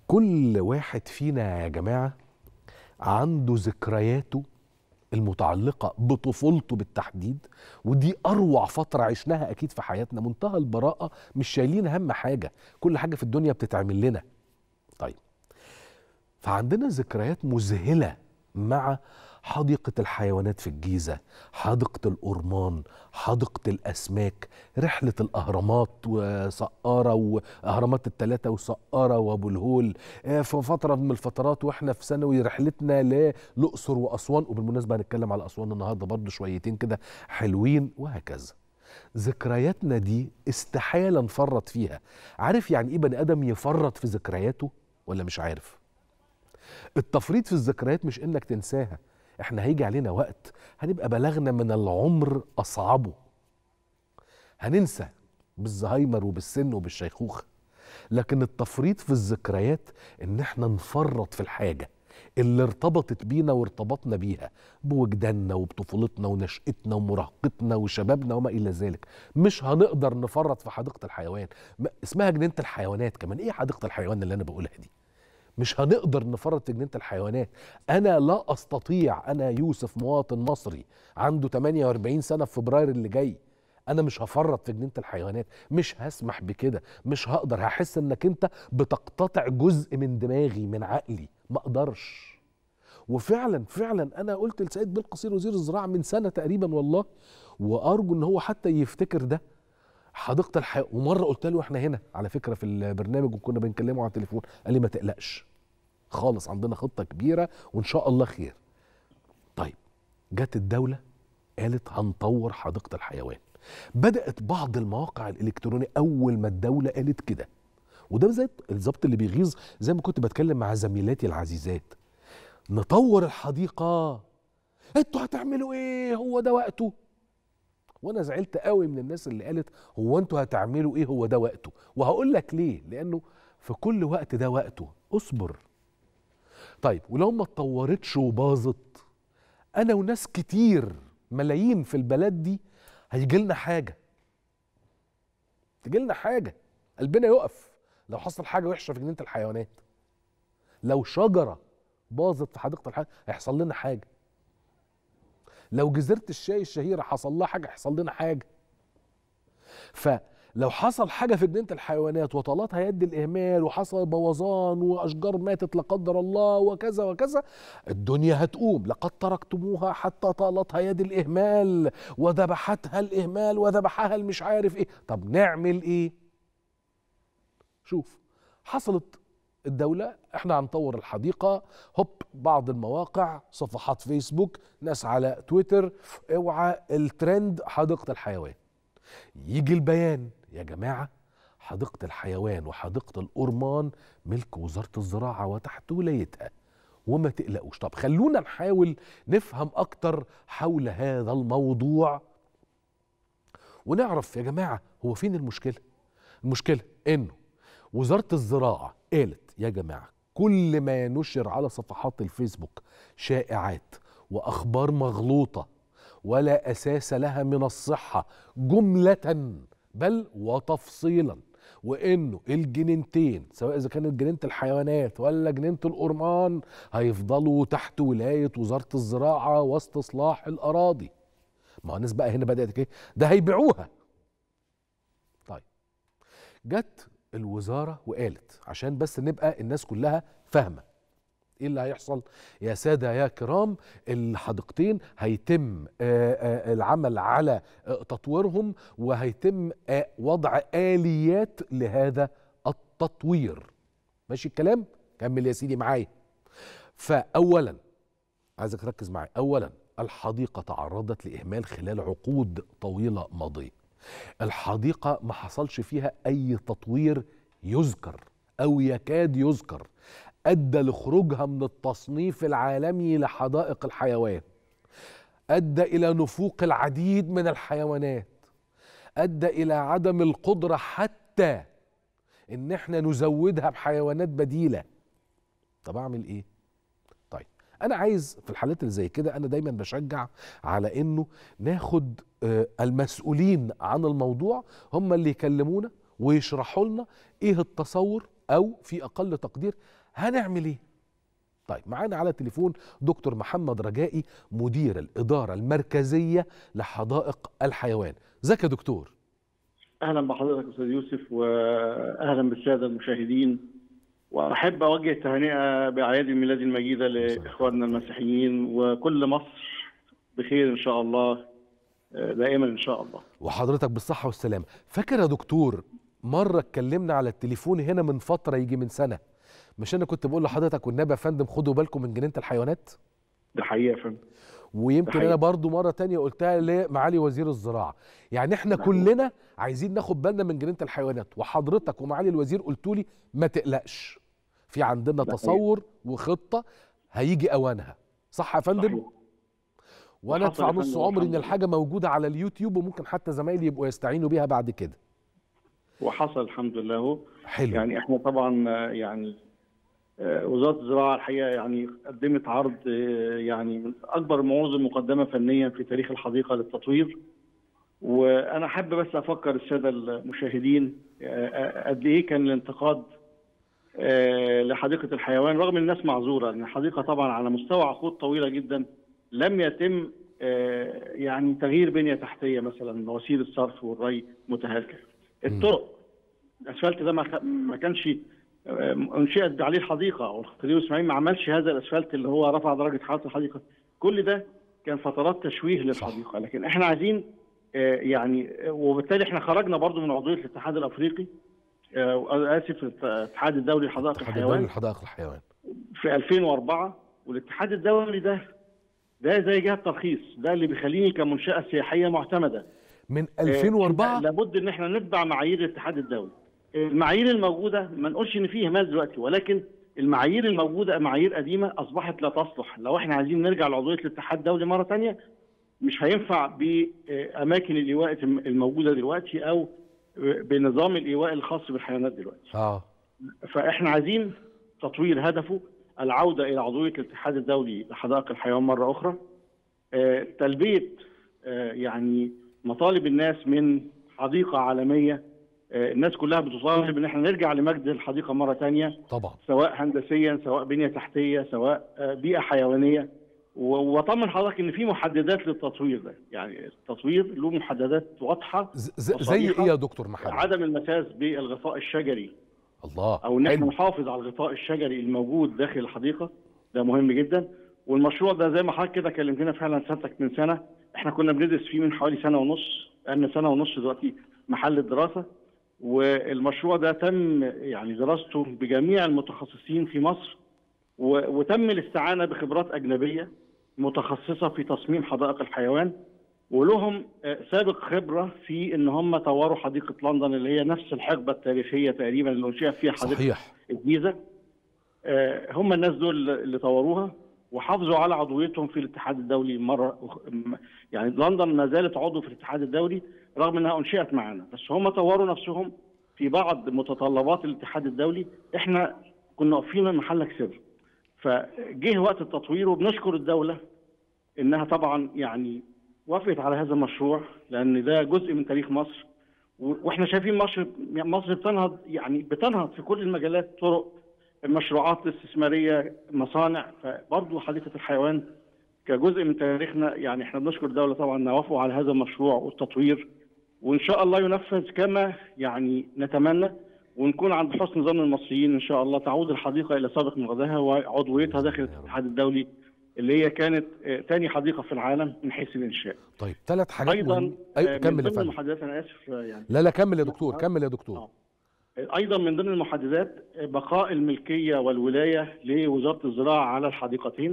كل واحد فينا يا جماعه عنده ذكرياته المتعلقه بطفولته بالتحديد ودي اروع فتره عشناها اكيد في حياتنا منتهى البراءه مش شايلين هم حاجه كل حاجه في الدنيا بتتعمل لنا طيب فعندنا ذكريات مذهله مع حديقة الحيوانات في الجيزة حديقة الأورمان حديقة الأسماك رحلة الأهرامات وسقارة وأهرامات التلاتة وسقارة وأبو الهول آه، في فترة من الفترات وإحنا في ثانوي رحلتنا للأقصر وأسوان وبالمناسبة هنتكلم على أسوان النهاردة برضو شويتين كده حلوين وهكذا ذكرياتنا دي استحالة نفرط فيها عارف يعني إيه بني آدم يفرط في ذكرياته ولا مش عارف التفريط في الذكريات مش انك تنساها احنا هيجي علينا وقت هنبقى بلغنا من العمر اصعبه هننسى بالزهايمر وبالسن وبالشيخوخه لكن التفريط في الذكريات ان احنا نفرط في الحاجه اللي ارتبطت بينا وارتبطنا بيها بوجداننا وبطفولتنا ونشأتنا ومراهقتنا وشبابنا وما إلى ذلك مش هنقدر نفرط في حديقة الحيوان ما- اسمها جنينة الحيوانات كمان إيه حديقة الحيوان اللي أنا بقولها دي مش هنقدر نفرط في جنينة الحيوانات أنا لا أستطيع أنا يوسف مواطن مصري عنده 48 سنة في فبراير اللي جاي أنا مش هفرط في جنينة الحيوانات مش هسمح بكده مش هقدر هحس إنك أنت بتقتطع جزء من دماغي من عقلي ما أقدرش وفعلا فعلا انا قلت لسيد بالقصير وزير الزراعه من سنه تقريبا والله وارجو ان هو حتى يفتكر ده حديقه الحيوان ومره قلت له احنا هنا على فكره في البرنامج وكنا بنكلمه على التليفون قال لي ما تقلقش خالص عندنا خطه كبيره وان شاء الله خير طيب جت الدوله قالت هنطور حديقه الحيوان بدات بعض المواقع الالكترونيه اول ما الدوله قالت كده وده زي الظبط اللي بيغيظ زي ما كنت بتكلم مع زميلاتي العزيزات نطور الحديقه انتوا هتعملوا ايه هو ده وقته وانا زعلت قوي من الناس اللي قالت هو انتوا هتعملوا ايه هو ده وقته وهقول لك ليه لانه في كل وقت ده وقته اصبر طيب ولو ما اتطورتش وباظت انا وناس كتير ملايين في البلد دي هيجي لنا حاجه تجي لنا حاجه قلبنا يقف لو حصل حاجه وحشه في جنينه الحيوانات لو شجره باظت في حديقه الحيوانات هيحصل لنا حاجه لو جزيره الشاي الشهيره حصل لها حاجه هيحصل لنا حاجه فلو حصل حاجه في جنينه الحيوانات وطالتها يد الاهمال وحصل بوظان واشجار ماتت لا قدر الله وكذا وكذا الدنيا هتقوم لقد تركتموها حتى طالتها يد الاهمال وذبحتها الاهمال وذبحها المش عارف ايه طب نعمل ايه شوف حصلت الدولة احنا هنطور الحديقة هوب بعض المواقع صفحات فيسبوك ناس على تويتر اوعى الترند حديقة الحيوان يجي البيان يا جماعة حديقة الحيوان وحديقة الأورمان ملك وزارة الزراعة وتحت ولايتها وما تقلقوش طب خلونا نحاول نفهم أكتر حول هذا الموضوع ونعرف يا جماعة هو فين المشكلة المشكلة إنه وزارة الزراعة قالت يا جماعة كل ما ينشر على صفحات الفيسبوك شائعات وأخبار مغلوطة ولا أساس لها من الصحة جملة بل وتفصيلا وانه الجنينتين سواء اذا كانت جنينه الحيوانات ولا جنينه الأورمان هيفضلوا تحت ولايه وزاره الزراعه واستصلاح الاراضي ما هو الناس بقى هنا بدات ايه ده هيبيعوها طيب جت الوزاره وقالت عشان بس نبقى الناس كلها فاهمه ايه اللي هيحصل يا ساده يا كرام الحديقتين هيتم آه، آه، العمل على آه، تطويرهم وهيتم آه، وضع اليات لهذا التطوير ماشي الكلام كمل يا سيدي معايا فاولا عايزك تركز معايا اولا الحديقه تعرضت لاهمال خلال عقود طويله ماضيه الحديقه ما حصلش فيها اي تطوير يذكر او يكاد يذكر ادى لخروجها من التصنيف العالمي لحدائق الحيوان ادى الى نفوق العديد من الحيوانات ادى الى عدم القدره حتى ان احنا نزودها بحيوانات بديله طب اعمل ايه طيب انا عايز في الحالات اللي زي كده انا دايما بشجع على انه ناخد آه، المسؤولين عن الموضوع هم اللي يكلمونا ويشرحوا لنا ايه التصور او في اقل تقدير هنعمل ايه طيب معانا على التليفون دكتور محمد رجائي مدير الاداره المركزيه لحدائق الحيوان ازيك يا دكتور اهلا بحضرتك استاذ يوسف واهلا بالساده المشاهدين واحب اوجه تهنئه باعياد الميلاد المجيده لاخواننا المسيحيين وكل مصر بخير ان شاء الله دائما ان شاء الله وحضرتك بالصحه والسلامه فاكر يا دكتور مره اتكلمنا على التليفون هنا من فتره يجي من سنه مش انا كنت بقول لحضرتك والنبي يا فندم خدوا بالكم من جنينه الحيوانات ده حقيقه يا فندم ويمكن انا برضو مره تانية قلتها لمعالي وزير الزراعه يعني احنا كلنا عايزين ناخد بالنا من جنينه الحيوانات وحضرتك ومعالي الوزير قلتوا لي ما تقلقش في عندنا تصور وخطه هيجي اوانها صح يا فندم صحيح. وانا ادفع نص عمري ان الحاجه موجوده على اليوتيوب وممكن حتى زمايلي يبقوا يستعينوا بيها بعد كده وحصل الحمد لله اهو حلو يعني احنا طبعا يعني وزاره الزراعه الحقيقه يعني قدمت عرض يعني من اكبر المعروض المقدمه فنيا في تاريخ الحديقه للتطوير وانا حابب بس افكر الساده المشاهدين قد ايه كان الانتقاد لحديقه الحيوان رغم الناس معذوره لان الحديقه طبعا على مستوى عقود طويله جدا لم يتم يعني تغيير بنيه تحتيه مثلا وسيله الصرف والري متهالكه الطرق الاسفلت ده ما كانش انشئت عليه الحديقه والخديوي اسماعيل ما عملش هذا الاسفلت اللي هو رفع درجه حراره الحديقه كل ده كان فترات تشويه للحديقه لكن احنا عايزين يعني وبالتالي احنا خرجنا برضو من عضويه الاتحاد الافريقي اسف الاتحاد الدولي لحدائق الحيوان لحدائق الحيوان في 2004 والاتحاد الدولي ده ده زي جهه ترخيص ده اللي بيخليني كمنشاه سياحيه معتمده من 2004 لابد ان احنا نتبع معايير الاتحاد الدولي المعايير الموجوده ما نقولش ان في اهمال دلوقتي ولكن المعايير الموجوده معايير قديمه اصبحت لا تصلح لو احنا عايزين نرجع لعضويه الاتحاد الدولي مره ثانيه مش هينفع باماكن الايواء الموجوده دلوقتي او بنظام الايواء الخاص بالحيوانات دلوقتي اه فاحنا عايزين تطوير هدفه العوده الى عضويه الاتحاد الدولي لحدائق الحيوان مره اخرى آه تلبيه آه يعني مطالب الناس من حديقه عالميه آه الناس كلها بتطالب ان احنا نرجع لمجد الحديقه مره ثانيه طبعا سواء هندسيا سواء بنيه تحتيه سواء بيئه حيوانيه واطمن حضرتك ان في محددات للتطوير ده يعني التطوير له محددات واضحه زي ايه يا دكتور محمد عدم المساس بالغطاء الشجري الله او ان احنا نحافظ على الغطاء الشجري الموجود داخل الحديقه ده مهم جدا والمشروع ده زي ما حضرتك كده كلمتنا فعلا سيادتك من سنه احنا كنا بندرس فيه من حوالي سنه ونص لان سنه ونص دلوقتي محل الدراسه والمشروع ده تم يعني دراسته بجميع المتخصصين في مصر وتم الاستعانه بخبرات اجنبيه متخصصه في تصميم حدائق الحيوان ولهم سابق خبره في ان هم طوروا حديقه لندن اللي هي نفس الحقبه التاريخيه تقريبا اللي انشئت فيها حديقه صحيح. الجيزه هم الناس دول اللي طوروها وحافظوا على عضويتهم في الاتحاد الدولي مره يعني لندن ما زالت عضو في الاتحاد الدولي رغم انها انشئت معانا بس هم طوروا نفسهم في بعض متطلبات الاتحاد الدولي احنا كنا واقفين من محلك سر فجه وقت التطوير وبنشكر الدوله انها طبعا يعني وافقت على هذا المشروع لان ده جزء من تاريخ مصر واحنا شايفين مصر مصر بتنهض يعني بتنهض في كل المجالات طرق مشروعات استثماريه مصانع فبرضه حديقه الحيوان كجزء من تاريخنا يعني احنا بنشكر الدوله طبعا انها وافقوا على هذا المشروع والتطوير وان شاء الله ينفذ كما يعني نتمنى ونكون عند حسن ظن المصريين ان شاء الله تعود الحديقه الى سابق مغزاها وعضويتها داخل الاتحاد الدولي اللي هي كانت ثاني حديقه في العالم من حيث الانشاء. طيب ثلاث حاجات ايضا مهم. أيوة كمل من يا ضمن فندم المحددات انا اسف يعني لا لا كمل يا دكتور كمل يا دكتور آه. ايضا من ضمن المحددات بقاء الملكيه والولايه لوزاره الزراعه على الحديقتين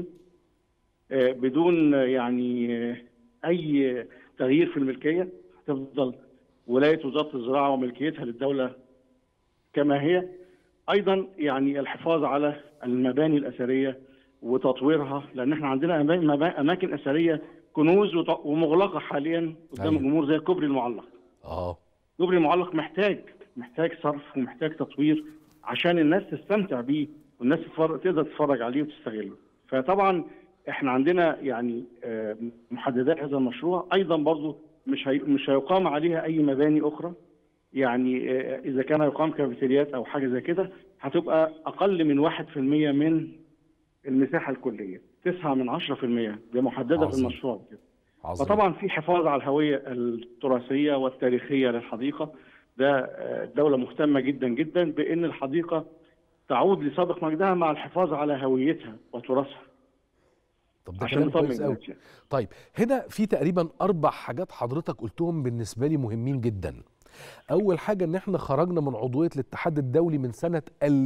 بدون يعني اي تغيير في الملكيه تفضل ولايه وزاره الزراعه وملكيتها للدوله كما هي ايضا يعني الحفاظ على المباني الاثريه وتطويرها لان احنا عندنا اماكن اثريه كنوز ومغلقه حاليا قدام أيوة. الجمهور زي الكوبري المعلق اه الكوبري المعلق محتاج محتاج صرف ومحتاج تطوير عشان الناس تستمتع بيه والناس تتفرج تقدر تتفرج عليه وتستغله فطبعا احنا عندنا يعني آه، محددات هذا المشروع ايضا برضو مش هي مش هيقام عليها اي مباني اخرى يعني آه، اذا كان يقام كافيتريات او حاجه زي كده هتبقى اقل من 1% من المساحه الكليه 9 من 10% دي محدده في عظيم. المشروع كده عظيم فطبعا في حفاظ على الهويه التراثيه والتاريخيه للحديقه ده آه، الدوله مهتمه جدا جدا بان الحديقه تعود لسابق مجدها مع الحفاظ على هويتها وتراثها طب ده عشان كلام نطمن كويس قوي الناس يعني. طيب هنا في تقريبا اربع حاجات حضرتك قلتهم بالنسبه لي مهمين جدا اول حاجه ان احنا خرجنا من عضويه الاتحاد الدولي من سنه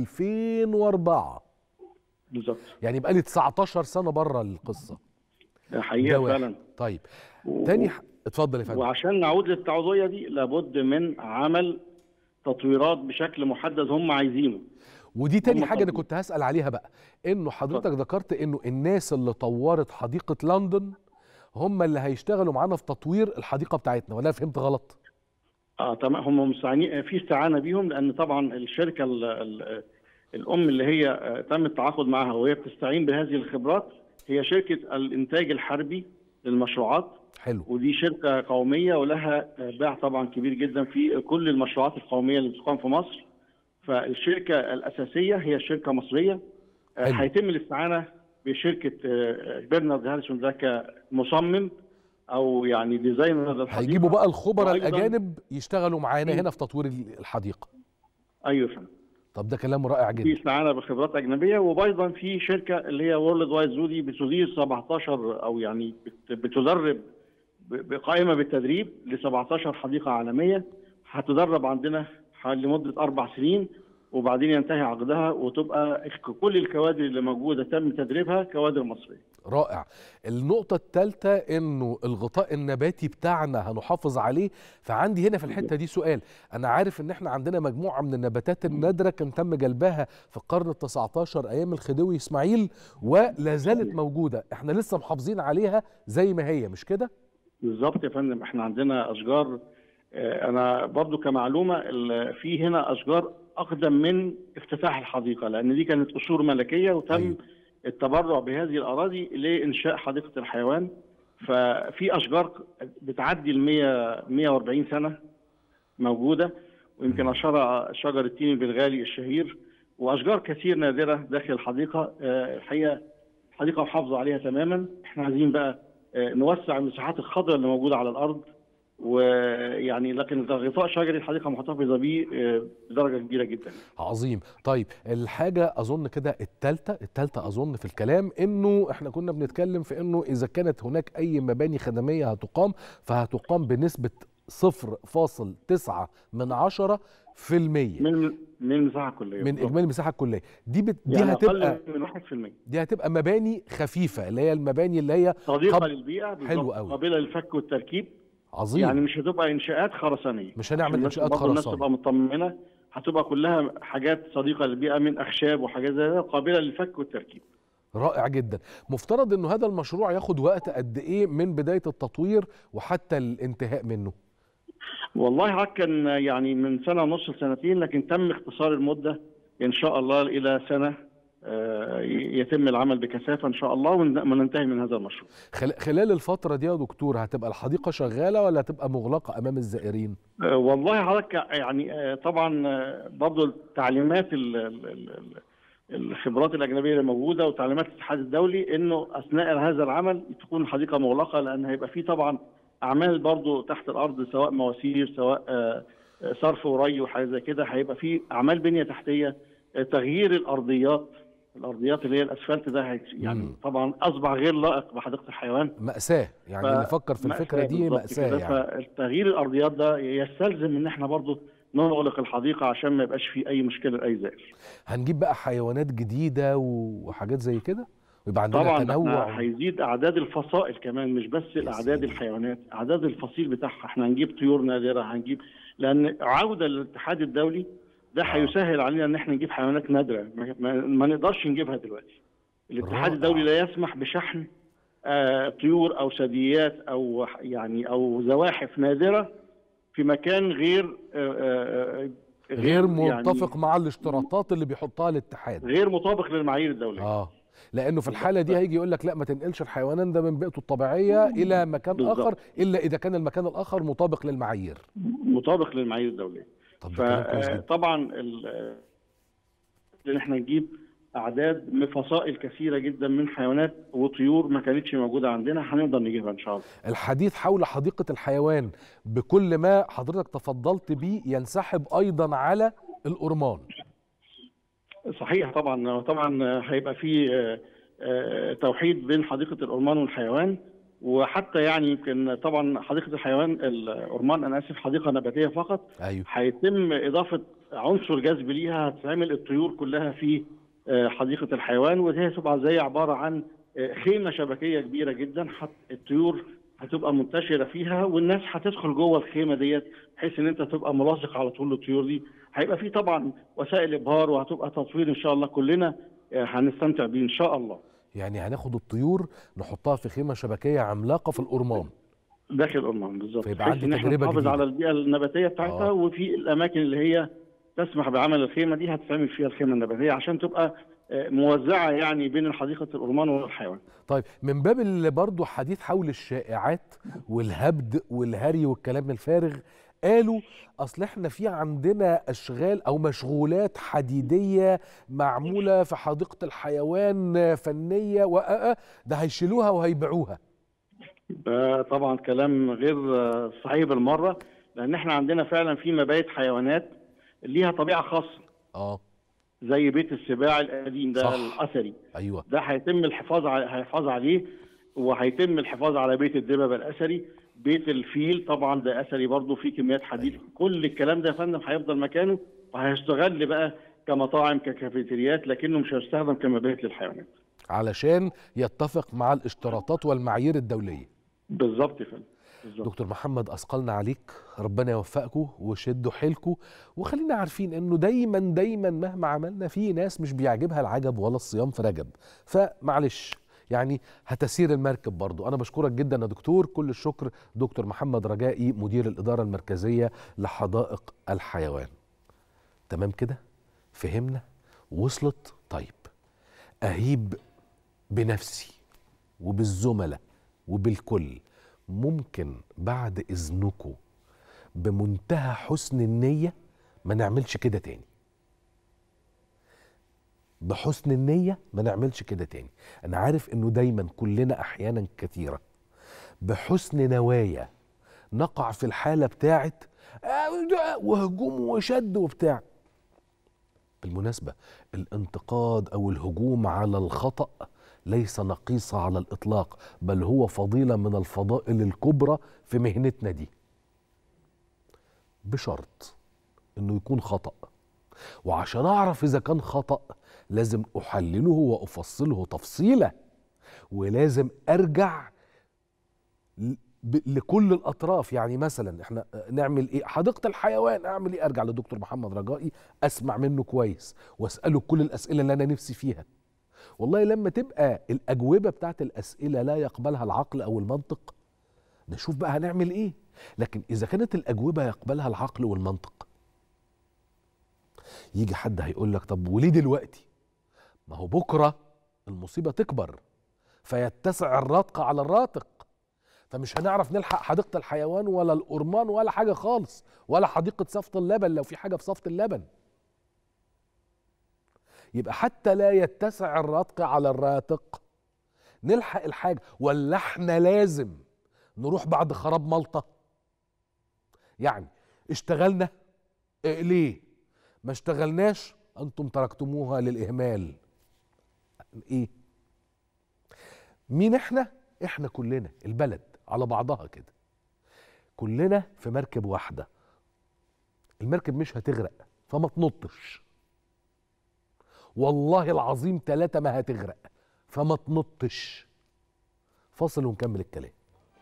2004 بالظبط يعني بقى لي 19 سنه بره القصه ده ده حقيقه واحد. فعلا طيب و- تاني ح... اتفضل يا فندم وعشان نعود للتعويضيه دي لابد من عمل تطويرات بشكل محدد هم عايزينه ودي تاني هم حاجه انا طبعاً. كنت هسال عليها بقى انه حضرتك ذكرت انه الناس اللي طورت حديقه لندن هم اللي هيشتغلوا معانا في تطوير الحديقه بتاعتنا ولا أنا فهمت غلط اه تمام هم مستعانين في استعانه بيهم لان طبعا الشركه ال ال الام اللي هي آه، تم التعاقد معها وهي بتستعين بهذه الخبرات هي شركه الانتاج الحربي للمشروعات حلو ودي شركه قوميه ولها آه، باع طبعا كبير جدا في كل المشروعات القوميه اللي بتقام في مصر فالشركه الاساسيه هي شركه مصريه آه، حلو. هيتم الاستعانه بشركه آه، برنارد هاريسون ده كمصمم او يعني ديزاينر للحديقه هيجيبوا بقى الخبراء وأيضاً- الاجانب يشتغلوا معانا مم. هنا في تطوير الحديقه ايوه فندم طب ده كلام رائع في جدا استعانه بخبرات اجنبيه وايضا في شركه اللي هي وورلد وايد زودي بتدير 17 او يعني بت- بتدرب ب- بقائمه بالتدريب ل 17 حديقه عالميه هتدرب عندنا حوالي لمده اربع سنين وبعدين ينتهي عقدها وتبقى كل الكوادر اللي موجوده تم تدريبها كوادر مصريه. رائع النقطة الثالثة انه الغطاء النباتي بتاعنا هنحافظ عليه فعندي هنا في الحتة دي سؤال انا عارف ان احنا عندنا مجموعة من النباتات النادرة كان تم جلبها في القرن ال19 ايام الخديوي اسماعيل ولا زالت موجودة احنا لسه محافظين عليها زي ما هي مش كده بالظبط يا فندم احنا عندنا اشجار آه، انا برضو كمعلومه ال- في هنا اشجار اقدم من افتتاح الحديقه لان دي كانت قصور ملكيه وتم أيوة. أيوه. التبرع بهذه الاراضي لانشاء حديقه الحيوان ففي اشجار بتعدي ال 100 140 سنه موجوده ويمكن اشهرها شجر التين البلغالي الشهير واشجار كثير نادره داخل الحديقه آه، الحقيقه الحديقه محافظه عليها تماما احنا عايزين بقى آه، نوسع المساحات الخضراء اللي موجوده على الارض ويعني لكن غطاء شجري الحديقه محتفظه بيه آه، بدرجه كبيره جدا عظيم طيب الحاجة أظن كده التالتة التالتة أظن في الكلام إنه إحنا كنا بنتكلم في إنه إذا كانت هناك أي مباني خدمية هتقام فهتقام بنسبة صفر فاصل تسعة من عشرة في المية من من المساحه الكليه من بالظبط. إجمالي المساحة الكلية دي بت... دي يعني هتبقى اقل من 1% دي هتبقى مباني خفيفة اللي هي المباني اللي هي صديقه قب- للبيئه بالظبط. حلو قوي. قابله للفك والتركيب عظيم يعني مش هتبقى انشاءات خرسانيه مش هنعمل عشان الناس- إنشاءات برضه الناس خرسانة. تبقى مطمنه هتبقى كلها حاجات صديقه للبيئه من اخشاب وحاجات زي كده قابله للفك والتركيب رائع جدا مفترض إنه هذا المشروع ياخد وقت قد إيه من بداية التطوير وحتى الانتهاء منه والله حضرتك كان يعني من سنه ونص لسنتين لكن تم اختصار المده ان شاء الله الى سنه آه، يتم العمل بكثافه ان شاء الله ون- وننتهي من هذا المشروع. خل- خلال الفترة دي يا دكتور هتبقى الحديقة شغالة ولا هتبقى مغلقة أمام الزائرين؟ آه، والله حضرتك يعني آه، طبعا آه، برضو التعليمات ال- ال- ال- ال- الخبرات الاجنبيه اللي موجوده وتعليمات الاتحاد الدولي انه اثناء هذا العمل تكون الحديقه مغلقه لان هيبقى في طبعا اعمال برضو تحت الارض سواء مواسير سواء آه، آه، صرف وري وحاجه زي كده هيبقى في اعمال بنيه تحتيه آه، تغيير الارضيات الارضيات اللي هي الاسفلت ده هي- يعني مم. طبعا اصبح غير لائق بحديقه الحيوان مأساة يعني ف- اللي فكر في الفكرة دي بالظبط مأساة كده. يعني فتغيير الارضيات ده يستلزم ان احنا برضو نغلق الحديقه عشان ما يبقاش في اي مشكله لاي زائر. هنجيب بقى حيوانات جديدة وحاجات زي كده ويبقى عندنا طبعا تنوع احنا هيزيد اعداد الفصائل كمان مش بس الاعداد سلام. الحيوانات اعداد الفصيل بتاعها احنا هنجيب طيور نادره هنجيب لان عوده للاتحاد الدولي ده آه. هيسهل علينا ان احنا نجيب حيوانات نادره ما, ما, ما نقدرش نجيبها دلوقتي الاتحاد رائع. الدولي لا يسمح بشحن آه طيور او ثدييات او يعني او زواحف نادره في مكان غير آه آه آه، غير يعني متفق مع الاشتراطات اللي بيحطها الاتحاد غير مطابق للمعايير الدوليه اه لانه في الحاله دي هيجي يقول لك لا ما تنقلش الحيوان ده من بيئته الطبيعيه الى مكان بالظبط. اخر الا اذا كان المكان الاخر مطابق للمعايير مطابق للمعايير الدوليه طب ده كلام كويس جدا فطبعا ان احنا نجيب اعداد من فصائل كثيره جدا من حيوانات وطيور ما كانتش موجوده عندنا هنقدر نجيبها ان شاء الله الحديث حول حديقة الحيوان بكل ما حضرتك تفضلت بيه ينسحب أيضا على الأرمان صحيح طبعا طبعا هيبقى في آه، آه، توحيد بين حديقه الأرمان والحيوان وحتى يعني يمكن طبعا حديقه الحيوان الأرمان انا اسف حديقه نباتيه فقط أيوه هيتم اضافه عنصر جذب ليها هتتعمل الطيور كلها في آه، حديقه الحيوان وهي هتبقى زي عباره عن آه، خيمه شبكيه كبيره جدا حت الطيور هتبقى منتشره فيها والناس هتدخل جوه الخيمه ديت بحيث ان انت تبقى ملاصق على طول للطيور دي هيبقى في طبعا وسائل ابهار وهتبقى تطوير ان شاء الله كلنا آه، هنستمتع بيه ان شاء الله يعني هناخد الطيور نحطها في خيمة شبكية عملاقة في الأرمان داخل الأرمان بالظبط فيبقى بحيث عندي ان احنا تجربة نحافظ جديدة. على البيئه النباتيه بتاعتها آه. وفي الاماكن اللي هي تسمح بعمل الخيمه دي هتتعمل فيها الخيمه النباتيه عشان تبقى آه، موزعه يعني بين حديقه الأرمان والحيوان طيب من باب اللي برضو حديث حول الشائعات والهبد والهري والكلام الفارغ قالوا اصل احنا في عندنا اشغال او مشغولات حديديه معموله في حديقه الحيوان فنيه وآآ ده هيشيلوها وهيبيعوها ده طبعا كلام غير آه، صحيح بالمره لان احنا عندنا فعلا في مبايت حيوانات ليها طبيعه خاصه اه زي بيت السباع القديم ده صح. الاثري ايوه ده هيتم الحفاظ على الحفاظ عليه وهيتم الحفاظ على بيت الدببه الاثري بيت الفيل طبعا ده اثري برضه فيه كميات حديد أيوة. كل الكلام ده يا فندم هيفضل مكانه وهيستغل بقى كمطاعم ككافيتريات لكنه مش هيستخدم كمبيت للحيوانات علشان يتفق مع الاشتراطات والمعايير الدوليه بالظبط يا فندم بالظبط دكتور محمد اثقلنا عليك ربنا يوفقكم وشدوا حيلكم وخلينا عارفين انه دايما دايما مهما عملنا في ناس مش بيعجبها العجب ولا الصيام في رجب فمعلش يعني هتسير المركب برضو انا بشكرك جدا يا دكتور كل الشكر دكتور محمد رجائي مدير الاداره المركزيه لحدائق الحيوان تمام كده فهمنا وصلت طيب اهيب بنفسي وبالزملاء وبالكل ممكن بعد اذنكم بمنتهى حسن النيه ما نعملش كده تاني بحسن النيه ما نعملش كده تاني انا عارف انه دايما كلنا احيانا كثيره بحسن نوايا نقع في الحاله بتاعت آه، ده وهجوم وشد وبتاع بالمناسبه الانتقاد او الهجوم على الخطأ ليس نقيصة على الإطلاق بل هو فضيلة من الفضائل الكبرى في مهنتنا دي بشرط انه يكون خطأ وعشان اعرف اذا كان خطأ لازم احلله وافصله تفصيلا ولازم ارجع ل- ب- لكل الاطراف يعني مثلا احنا نعمل ايه حديقه الحيوان اعمل ايه ارجع لدكتور محمد رجائي اسمع منه كويس واساله كل الاسئله اللي انا نفسي فيها والله لما تبقى الاجوبه بتاعت الاسئله لا يقبلها العقل او المنطق نشوف بقى هنعمل ايه لكن اذا كانت الاجوبه يقبلها العقل والمنطق يجي حد هيقول لك طب وليه دلوقتي ما هو بكره المصيبه تكبر فيتسع الراتق على الراتق فمش هنعرف نلحق حديقه الحيوان ولا الأرمان ولا حاجه خالص ولا حديقه صفت اللبن لو في حاجه في صفت اللبن يبقى حتى لا يتسع الراتق على الراتق نلحق الحاجه ولا احنا لازم نروح بعد خراب ملطه يعني اشتغلنا إيه ليه ما اشتغلناش انتم تركتموها للاهمال ايه مين احنا احنا كلنا البلد على بعضها كده كلنا في مركب واحده المركب مش هتغرق فما تنطش والله العظيم ثلاثة ما هتغرق فما تنطش فاصل ونكمل الكلام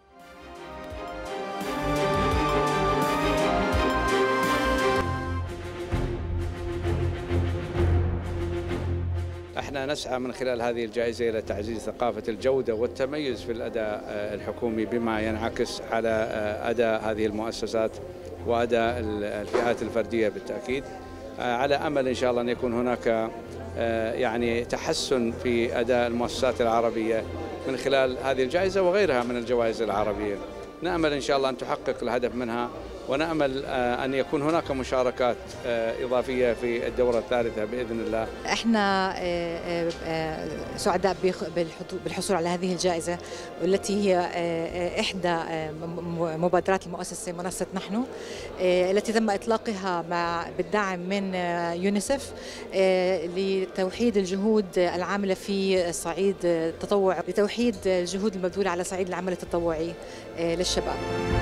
احنا نسعى من خلال هذه الجائزة إلى تعزيز ثقافة الجودة والتميز في الأداء آه، الحكومي بما ينعكس على آه، أداء هذه المؤسسات وأداء ال- الفئات الفردية بالتأكيد آه، على أمل إن شاء الله أن يكون هناك آه، يعني تحسن في أداء المؤسسات العربية من خلال هذه الجائزة وغيرها من الجوائز العربية نأمل إن شاء الله أن تحقق الهدف منها ونامل ان يكون هناك مشاركات اضافيه في الدوره الثالثه باذن الله. احنا سعداء بالحصول على هذه الجائزه والتي هي احدى مبادرات المؤسسه منصه نحن التي تم اطلاقها مع بالدعم من يونيسف لتوحيد الجهود العامله في صعيد التطوع لتوحيد الجهود المبذوله على صعيد العمل التطوعي للشباب.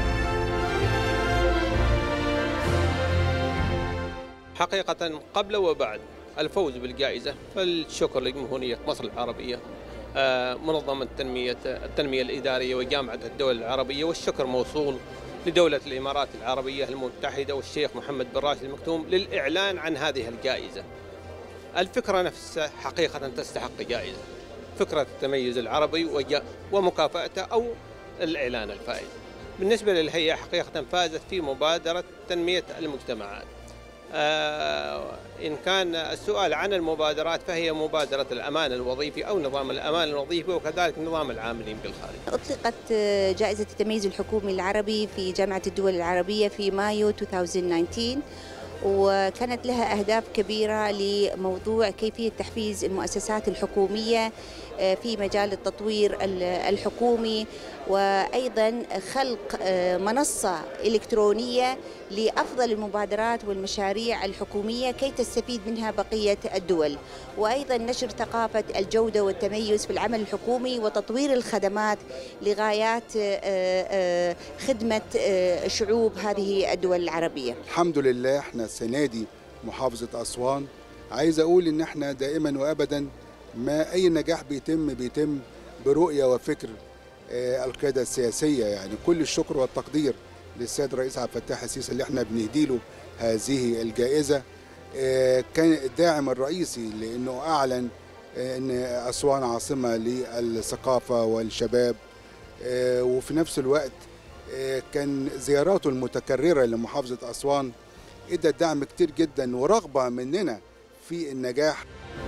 حقيقة قبل وبعد الفوز بالجائزة فالشكر لجمهورية مصر العربية منظمة التنمية التنمية الإدارية وجامعة الدول العربية والشكر موصول لدولة الإمارات العربية المتحدة والشيخ محمد بن راشد المكتوم للإعلان عن هذه الجائزة الفكرة نفسها حقيقة تستحق جائزة فكرة التميز العربي ومكافأته أو الإعلان الفائز بالنسبة للهيئة حقيقة فازت في مبادرة تنمية المجتمعات آه إن كان السؤال عن المبادرات فهي مبادرة الأمان الوظيفي أو نظام الأمان الوظيفي وكذلك نظام العاملين بالخارج أطلقت جائزة التميز الحكومي العربي في جامعة الدول العربية في مايو 2019 وكانت لها أهداف كبيرة لموضوع كيفية تحفيز المؤسسات الحكومية في مجال التطوير الحكومي وايضا خلق منصه الكترونيه لافضل المبادرات والمشاريع الحكوميه كي تستفيد منها بقيه الدول وايضا نشر ثقافه الجوده والتميز في العمل الحكومي وتطوير الخدمات لغايات خدمه شعوب هذه الدول العربيه الحمد لله احنا السنه دي محافظه اسوان عايز اقول ان احنا دائما وابدا ما اي نجاح بيتم بيتم برؤيه وفكر القياده السياسيه يعني كل الشكر والتقدير للسيد الرئيس عبد الفتاح السيسي اللي احنا بنهدي له هذه الجائزه كان الداعم الرئيسي لانه اعلن ان اسوان عاصمه للثقافه والشباب وفي نفس الوقت كان زياراته المتكرره لمحافظه اسوان ادت دعم كتير جدا ورغبه مننا في النجاح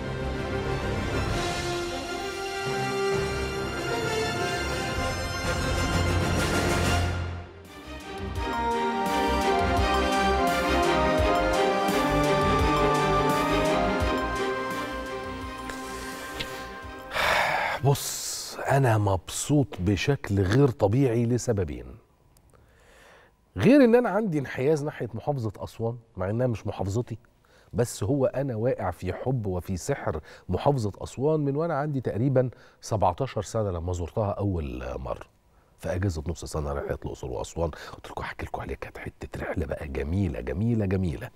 بص انا مبسوط بشكل غير طبيعي لسببين غير ان انا عندي انحياز ناحيه محافظه اسوان مع انها مش محافظتي بس هو انا واقع في حب وفي سحر محافظه اسوان من وانا عندي تقريبا 17 سنه لما زرتها اول مره في اجازه نص سنه رحله الاقصر واسوان قلت لكم احكي لكم عليها كانت حته رحله بقى جميله جميله جميله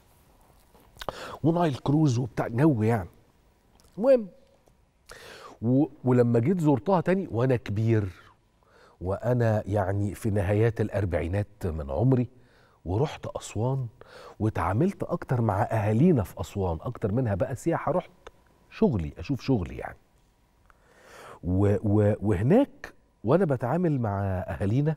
ونايل كروز وبتاع جو يعني المهم و... ولما جيت زرتها تاني وانا كبير وانا يعني في نهايات الاربعينات من عمري ورحت اسوان واتعاملت اكتر مع اهالينا في اسوان اكتر منها بقى سياحه رحت شغلي اشوف شغلي يعني و... و... وهناك وانا بتعامل مع اهالينا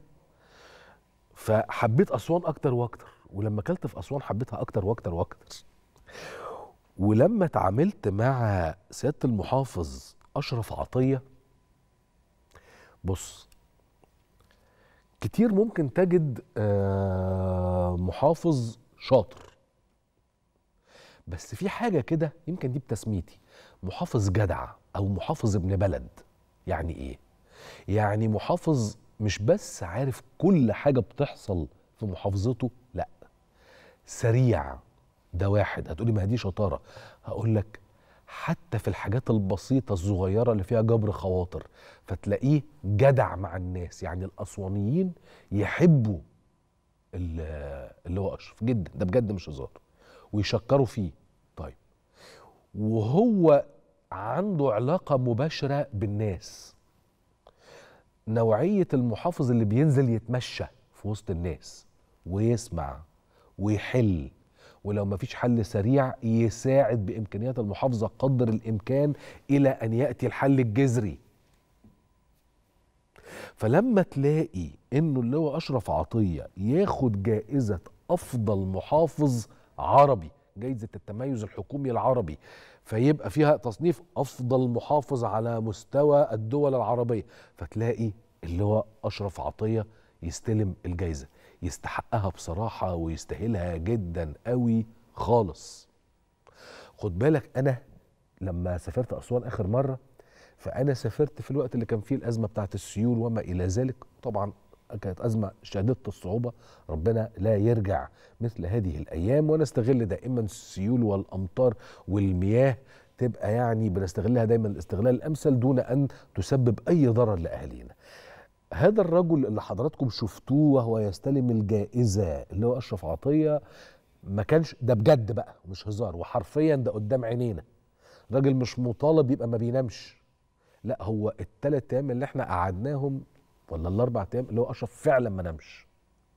فحبيت اسوان اكتر واكتر ولما اكلت في اسوان حبيتها اكتر واكتر واكتر ولما اتعاملت مع سياده المحافظ اشرف عطيه بص كتير ممكن تجد محافظ شاطر بس في حاجه كده يمكن دي بتسميتي محافظ جدع او محافظ ابن بلد يعني ايه يعني محافظ مش بس عارف كل حاجه بتحصل في محافظته لا سريع ده واحد هتقولي ما دي شطاره هقول لك حتى في الحاجات البسيطه الصغيره اللي فيها جبر خواطر فتلاقيه جدع مع الناس يعني الاسوانيين يحبوا اللي هو اشرف جدا ده بجد مش هزار ويشكروا فيه طيب وهو عنده علاقه مباشره بالناس نوعيه المحافظ اللي بينزل يتمشى في وسط الناس ويسمع ويحل ولو ما فيش حل سريع يساعد بامكانيات المحافظه قدر الامكان الى ان ياتي الحل الجذري فلما تلاقي انه اللي هو اشرف عطيه ياخد جائزه افضل محافظ عربي جائزه التميز الحكومي العربي فيبقى فيها تصنيف افضل محافظ على مستوى الدول العربيه فتلاقي اللي هو اشرف عطيه يستلم الجائزه يستحقها بصراحه ويستاهلها جدا قوي خالص خد بالك انا لما سافرت اسوان اخر مره فانا سافرت في الوقت اللي كان فيه الازمه بتاعت السيول وما الى ذلك طبعا كانت ازمه شديده الصعوبه ربنا لا يرجع مثل هذه الايام ونستغل دائما السيول والامطار والمياه تبقى يعني بنستغلها دايما الاستغلال الامثل دون ان تسبب اي ضرر لاهالينا. هذا الرجل اللي حضراتكم شفتوه وهو يستلم الجائزه اللي هو اشرف عطيه ما كانش ده بجد بقى مش هزار وحرفيا ده قدام عينينا. راجل مش مطالب يبقى ما بينامش. لا هو الثلاث ايام اللي احنا قعدناهم ولا الاربع ايام اللي هو اشرف فعلا ما نامش.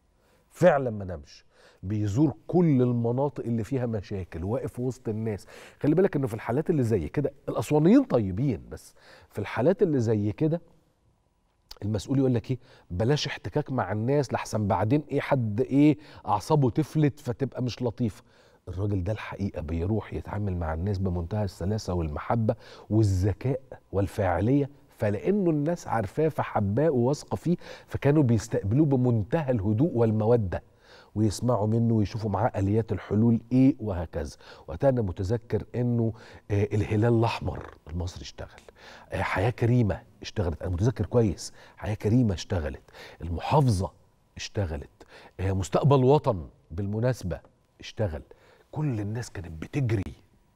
فعلا ما نامش. بيزور كل المناطق اللي فيها مشاكل واقف وسط الناس خلي بالك انه في الحالات اللي زي كده الاسوانيين طيبين بس في الحالات اللي زي كده المسؤول يقول لك ايه بلاش احتكاك مع الناس لحسن بعدين ايه حد ايه اعصابه تفلت فتبقى مش لطيفه الراجل ده الحقيقه بيروح يتعامل مع الناس بمنتهى السلاسه والمحبه والذكاء والفاعليه فلانه الناس عارفاه فحباه وواثقه فيه فكانوا بيستقبلوه بمنتهى الهدوء والموده ويسمعوا منه ويشوفوا معاه اليات الحلول ايه وهكذا وقتها انا متذكر انه آه الهلال الاحمر المصري اشتغل آه حياه كريمه اشتغلت انا متذكر كويس حياه كريمه اشتغلت المحافظه اشتغلت آه مستقبل وطن بالمناسبه اشتغل كل الناس كانت بتجري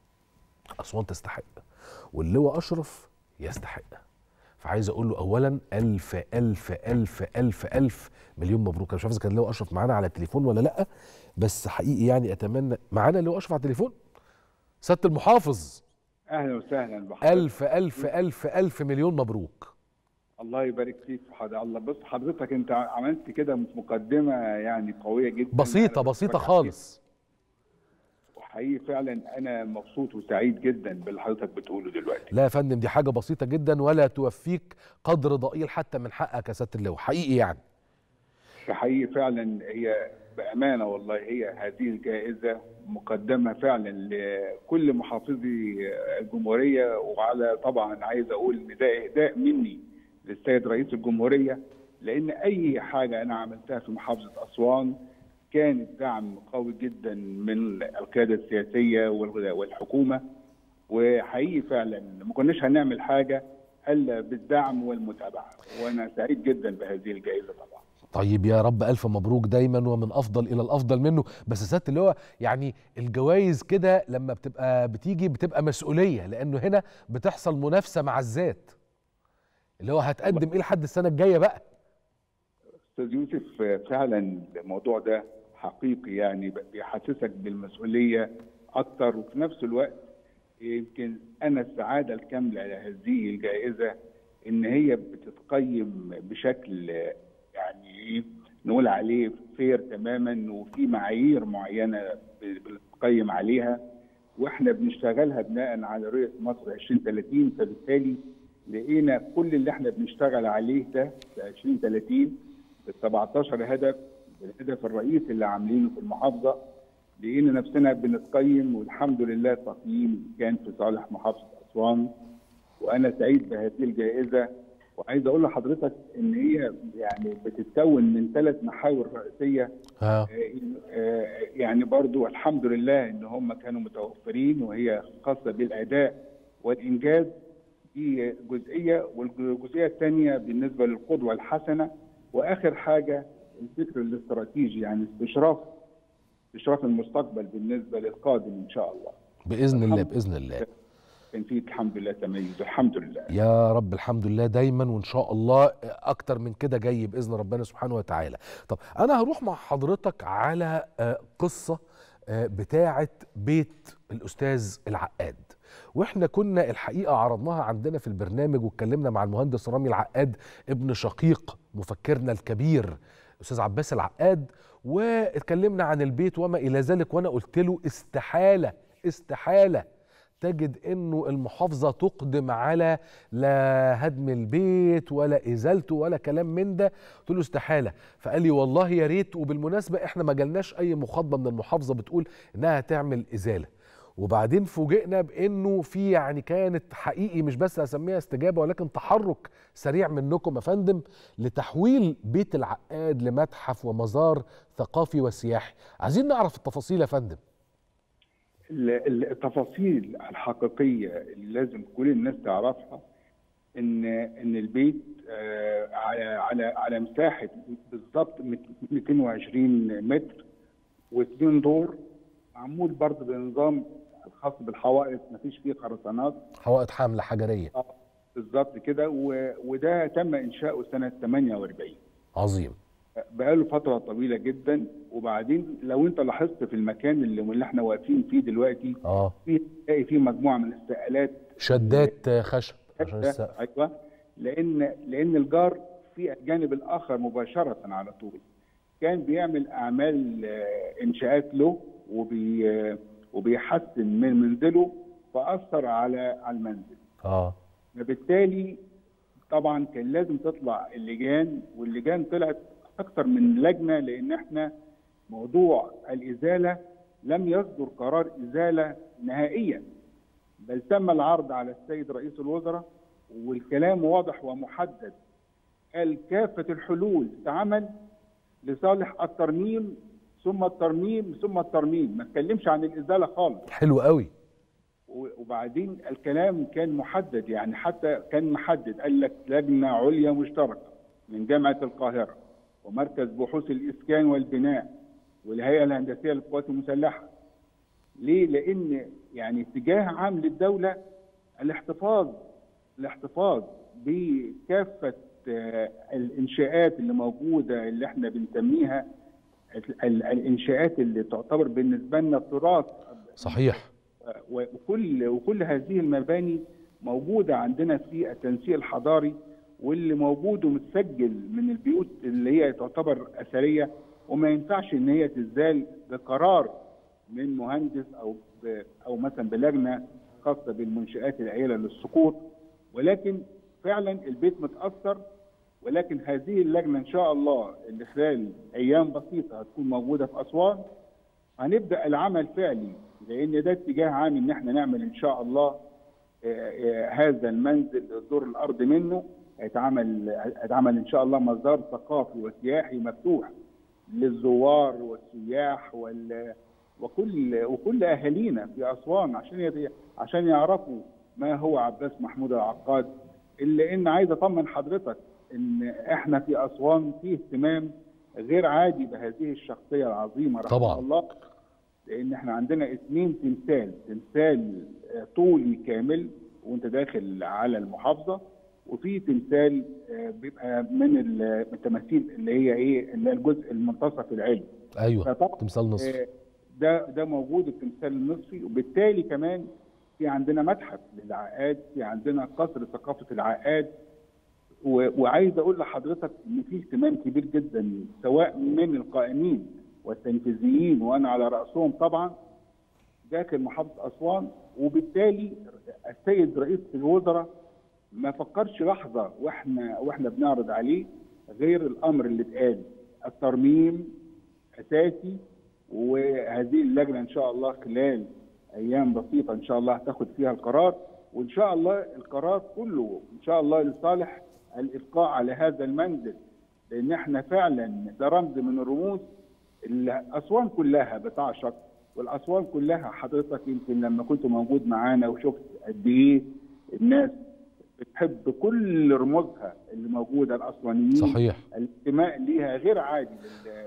اسوان تستحق واللواء اشرف يستحق فعايز اقول له اولا الف الف الف الف الف مليون مبروك انا مش عارف اذا كان اللواء اشرف معانا على التليفون ولا لا بس حقيقي يعني اتمنى معانا اللواء اشرف على التليفون سياده المحافظ اهلا وسهلا بحضرتك الف الف الف الف مليون مبروك الله يبارك فيك حضرتك الله بص حضرتك انت عملت كده مقدمه يعني قويه جدا بسيطه بسيطه خالص وحقيقي فعلا انا مبسوط وسعيد جدا باللي حضرتك بتقوله دلوقتي لا يا فندم دي حاجه بسيطه جدا ولا توفيك قدر ضئيل حتى من حقك يا سياده اللواء حقيقي يعني حقيقي فعلا هي بامانه والله هي هذه الجائزه مقدمه فعلا لكل محافظي الجمهوريه وعلى طبعا عايز اقول ان ده اهداء مني للسيد رئيس الجمهوريه لان اي حاجه انا عملتها في محافظه اسوان كانت دعم قوي جدا من القياده السياسيه والحكومه وحقيقي فعلا ما كناش هنعمل حاجه الا بالدعم والمتابعه وانا سعيد جدا بهذه الجائزه طبعا طيب يا رب الف مبروك دايما ومن افضل الى الافضل منه بس سياده اللي هو يعني الجوائز كده لما بتبقى بتيجي بتبقى مسؤوليه لانه هنا بتحصل منافسه مع الذات اللي هو هتقدم ايه لحد السنه الجايه بقى استاذ يوسف فعلا الموضوع ده حقيقي يعني بيحسسك بالمسؤوليه اكتر وفي نفس الوقت يمكن انا السعاده الكامله لهذه الجائزه ان هي بتتقيم بشكل يعني نقول عليه فير تماما وفي معايير معينه بنتقيم عليها واحنا بنشتغلها بناء على رؤيه مصر 2030 فبالتالي لقينا كل اللي احنا بنشتغل عليه ده في 2030 ال 17 هدف الهدف الرئيسي اللي عاملينه في المحافظه لقينا نفسنا بنتقيم والحمد لله التقييم كان في صالح محافظه اسوان وانا سعيد بهذه الجائزه وعايز اقول لحضرتك ان هي يعني بتتكون من ثلاث محاور رئيسيه ها. يعني برضو الحمد لله ان هم كانوا متوفرين وهي خاصه بالاداء والانجاز دي جزئيه والجزئيه الثانيه بالنسبه للقدوه الحسنه واخر حاجه الفكر الاستراتيجي يعني استشراف استشراف المستقبل بالنسبه للقادم ان شاء الله باذن الله باذن الله كان في الحمد لله تميز الحمد لله يا رب الحمد لله دايما وان شاء الله اكتر من كده جاي باذن ربنا سبحانه وتعالى طب انا هروح مع حضرتك على قصه بتاعه بيت الاستاذ العقاد واحنا كنا الحقيقه عرضناها عندنا في البرنامج واتكلمنا مع المهندس رامي العقاد ابن شقيق مفكرنا الكبير الاستاذ عباس العقاد واتكلمنا عن البيت وما الى ذلك وانا قلت له استحاله استحاله تجد انه المحافظه تقدم على لا هدم البيت ولا ازالته ولا كلام من ده قلت له استحاله فقال لي والله يا ريت وبالمناسبه احنا ما جالناش اي مخاطبه من المحافظه بتقول انها تعمل ازاله وبعدين فوجئنا بانه في يعني كانت حقيقي مش بس اسميها استجابه ولكن تحرك سريع منكم يا فندم لتحويل بيت العقاد لمتحف ومزار ثقافي وسياحي عايزين نعرف التفاصيل يا فندم التفاصيل الحقيقيه اللي لازم كل الناس تعرفها ان ان البيت على على على مساحه بالظبط 220 متر واثنين دور معمول برضه بنظام الخاص بالحوائط ما فيش فيه خرسانات حوائط حامله حجريه اه بالظبط كده وده تم انشاؤه سنه 48 عظيم بقاله فتره طويله جدا وبعدين لو انت لاحظت في المكان اللي, اللي احنا واقفين فيه دلوقتي اه في تلاقي فيه مجموعه من السقالات شدات خشب عشان السقف ايوه لان لان الجار في الجانب الاخر مباشره على طول كان بيعمل اعمال انشاءات له وبي وبيحسن من منزله فاثر على على المنزل اه فبالتالي طبعا كان لازم تطلع اللجان واللجان طلعت اكثر من لجنه لان احنا موضوع الازاله لم يصدر قرار ازاله نهائيا بل تم العرض على السيد رئيس الوزراء والكلام واضح ومحدد قال كافه الحلول تعمل لصالح الترميم ثم الترميم ثم الترميم ما اتكلمش عن الازاله خالص حلو قوي وبعدين الكلام كان محدد يعني حتى كان محدد قال لك لجنه عليا مشتركه من جامعه القاهره ومركز بحوث الاسكان والبناء والهيئه الهندسيه للقوات المسلحه ليه لان يعني اتجاه عام للدوله الاحتفاظ الاحتفاظ بكافه الانشاءات اللي موجوده اللي احنا بنسميها الانشاءات اللي تعتبر بالنسبه لنا تراث صحيح وكل وكل هذه المباني موجوده عندنا في التنسيق الحضاري واللي موجود ومتسجل من البيوت اللي هي تعتبر اثريه وما ينفعش ان هي تزال بقرار من مهندس او او مثلا بلجنه خاصه بالمنشات العيله للسقوط ولكن فعلا البيت متاثر ولكن هذه اللجنه ان شاء الله اللي خلال ايام بسيطه هتكون موجوده في اسوان هنبدا العمل فعلي لان ده اتجاه عام ان احنا نعمل ان شاء الله هذا المنزل الدور الارض منه هيتعمل هيتعمل ان شاء الله مزار ثقافي وسياحي مفتوح للزوار والسياح وال وكل وكل اهالينا في اسوان عشان عشان يعرفوا ما هو عباس محمود العقاد الا ان عايز اطمن حضرتك ان احنا في اسوان في اهتمام غير عادي بهذه الشخصيه العظيمه رحمه طبعا. الله لان احنا عندنا اثنين تمثال تمثال طولي كامل وانت داخل على المحافظه وفي تمثال بيبقى من التماثيل اللي هي ايه اللي هي الجزء المنتصف العلوي ايوه تمثال نصفي ده ده موجود التمثال النصفي وبالتالي كمان في عندنا متحف للعقاد في عندنا قصر ثقافه العقاد وعايز اقول لحضرتك ان في اهتمام كبير جدا سواء من القائمين والتنفيذيين وانا على راسهم طبعا داخل محافظه اسوان وبالتالي السيد رئيس الوزراء ما فكرش لحظه واحنا واحنا بنعرض عليه غير الامر اللي اتقال الترميم اساسي وهذه اللجنه ان شاء الله خلال ايام بسيطه ان شاء الله هتاخد فيها القرار وان شاء الله القرار كله ان شاء الله لصالح الابقاء على هذا المنزل لان احنا فعلا ده رمز من الرموز اللي اسوان كلها بتعشق والاسوان كلها حضرتك يمكن لما كنت موجود معانا وشفت قد ايه الناس بتحب كل رموزها اللي موجوده الاسوانيين صحيح الانتماء ليها غير عادي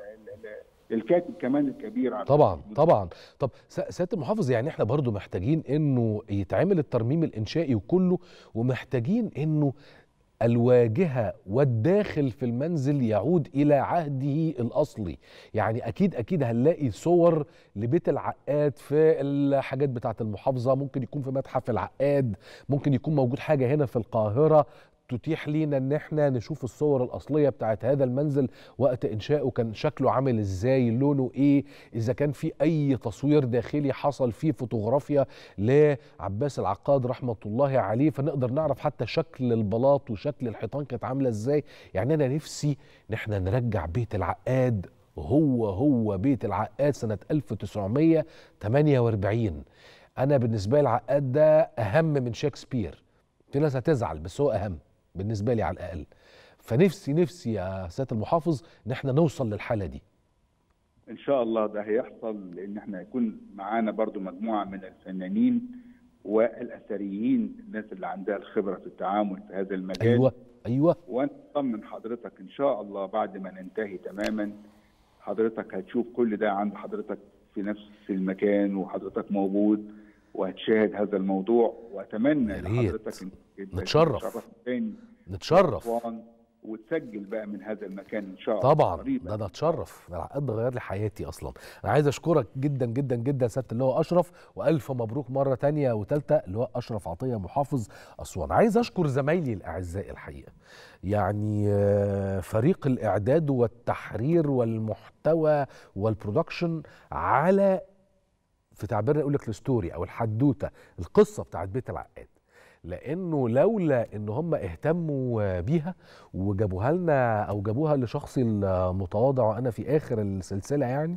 للكاتب كمان الكبير على طبعا طبعا طب سياده المحافظ يعني احنا برضو محتاجين انه يتعمل الترميم الانشائي وكله ومحتاجين انه الواجهه والداخل في المنزل يعود الى عهده الاصلي يعني اكيد اكيد هنلاقي صور لبيت العقاد في الحاجات بتاعه المحافظه ممكن يكون في متحف العقاد ممكن يكون موجود حاجه هنا في القاهره تتيح لينا ان احنا نشوف الصور الاصليه بتاعت هذا المنزل وقت انشائه كان شكله عامل ازاي لونه ايه اذا كان في اي تصوير داخلي حصل فيه فوتوغرافيا لعباس العقاد رحمه الله عليه فنقدر نعرف حتى شكل البلاط وشكل الحيطان كانت عامله ازاي يعني انا نفسي ان احنا نرجع بيت العقاد هو هو بيت العقاد سنه 1948 انا بالنسبه لي العقاد ده اهم من شكسبير في ناس هتزعل بس هو اهم بالنسبه لي على الاقل فنفسي نفسي يا سياده المحافظ ان احنا نوصل للحاله دي ان شاء الله ده هيحصل لان احنا هيكون معانا برضو مجموعه من الفنانين والاثريين الناس اللي عندها الخبره في التعامل في هذا المجال ايوه ايوه وانا اطمن حضرتك ان شاء الله بعد ما ننتهي تماما حضرتك هتشوف كل ده عند حضرتك في نفس المكان وحضرتك موجود وهتشاهد هذا الموضوع واتمنى يا ان ريت. حضرتك إنك يبقى نتشرف. تشرف تاني نتشرف أسوان وتسجل بقى من هذا المكان ان شاء الله طبعا قريباً. ده انا اتشرف ده العقاد ده غير لي حياتي اصلا انا عايز اشكرك جدا جدا جدا سياده اللواء اشرف والف مبروك مره تانية وتالتة اللواء اشرف عطيه محافظ اسوان عايز اشكر زمايلي الاعزاء الحقيقه يعني آه، فريق الاعداد والتحرير والمحتوى والبرودكشن على في تعبيرنا يقول لك الستوري او الحدوته القصه بتاعت بيت العقاد لانه لولا ان هم اهتموا بيها وجابوها لنا او جابوها لشخصي المتواضع وانا في اخر السلسله يعني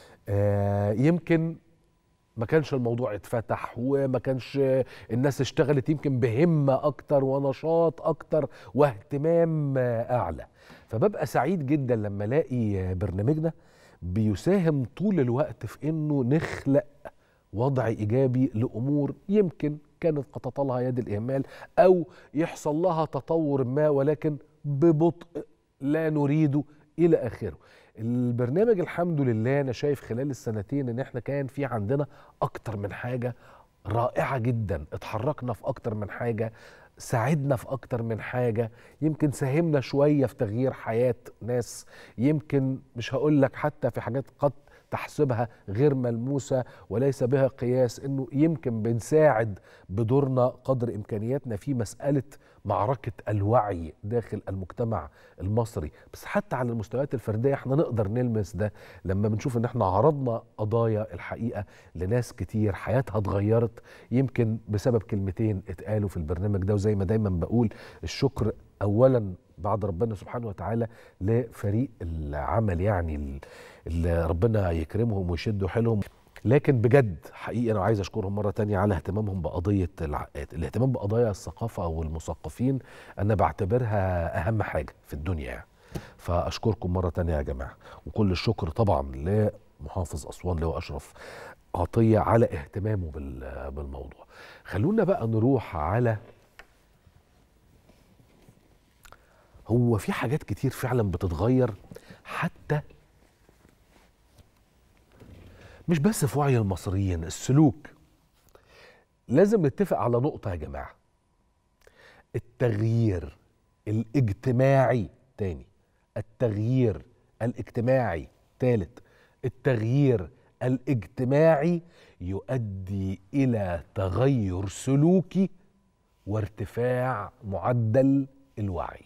آه، يمكن ما كانش الموضوع اتفتح وما كانش الناس اشتغلت يمكن بهمة أكتر ونشاط أكتر واهتمام أعلى فببقى سعيد جدا لما ألاقي برنامجنا بيساهم طول الوقت في إنه نخلق وضع إيجابي لأمور يمكن كانت قد تطالها يد الإهمال أو يحصل لها تطور ما ولكن ببطء لا نريده إلى آخره البرنامج الحمد لله انا شايف خلال السنتين ان احنا كان في عندنا اكتر من حاجه رائعه جدا اتحركنا في اكتر من حاجه ساعدنا في اكتر من حاجه يمكن ساهمنا شويه في تغيير حياه ناس يمكن مش هقول لك حتى في حاجات قد تحسبها غير ملموسه وليس بها قياس انه يمكن بنساعد بدورنا قدر امكانياتنا في مساله معركه الوعي داخل المجتمع المصري بس حتى على المستويات الفرديه احنا نقدر نلمس ده لما بنشوف ان احنا عرضنا قضايا الحقيقه لناس كتير حياتها اتغيرت يمكن بسبب كلمتين اتقالوا في البرنامج ده وزي ما دايما بقول الشكر اولا بعد ربنا سبحانه وتعالى لفريق العمل يعني اللي ربنا يكرمهم ويشدوا حيلهم لكن بجد حقيقي انا عايز اشكرهم مره تانية على اهتمامهم بقضيه العقاد الاهتمام بقضايا الثقافه والمثقفين انا بعتبرها اهم حاجه في الدنيا يعني فاشكركم مره تانية يا جماعه وكل الشكر طبعا لمحافظ اسوان لواء اشرف عطيه على اهتمامه بال- بالموضوع خلونا بقى نروح على هو في حاجات كتير فعلا بتتغير حتى مش بس في وعي المصريين السلوك لازم نتفق على نقطة يا جماعة التغيير الاجتماعي تاني التغيير الاجتماعي تالت التغيير الاجتماعي يؤدي إلى تغير سلوكي وارتفاع معدل الوعي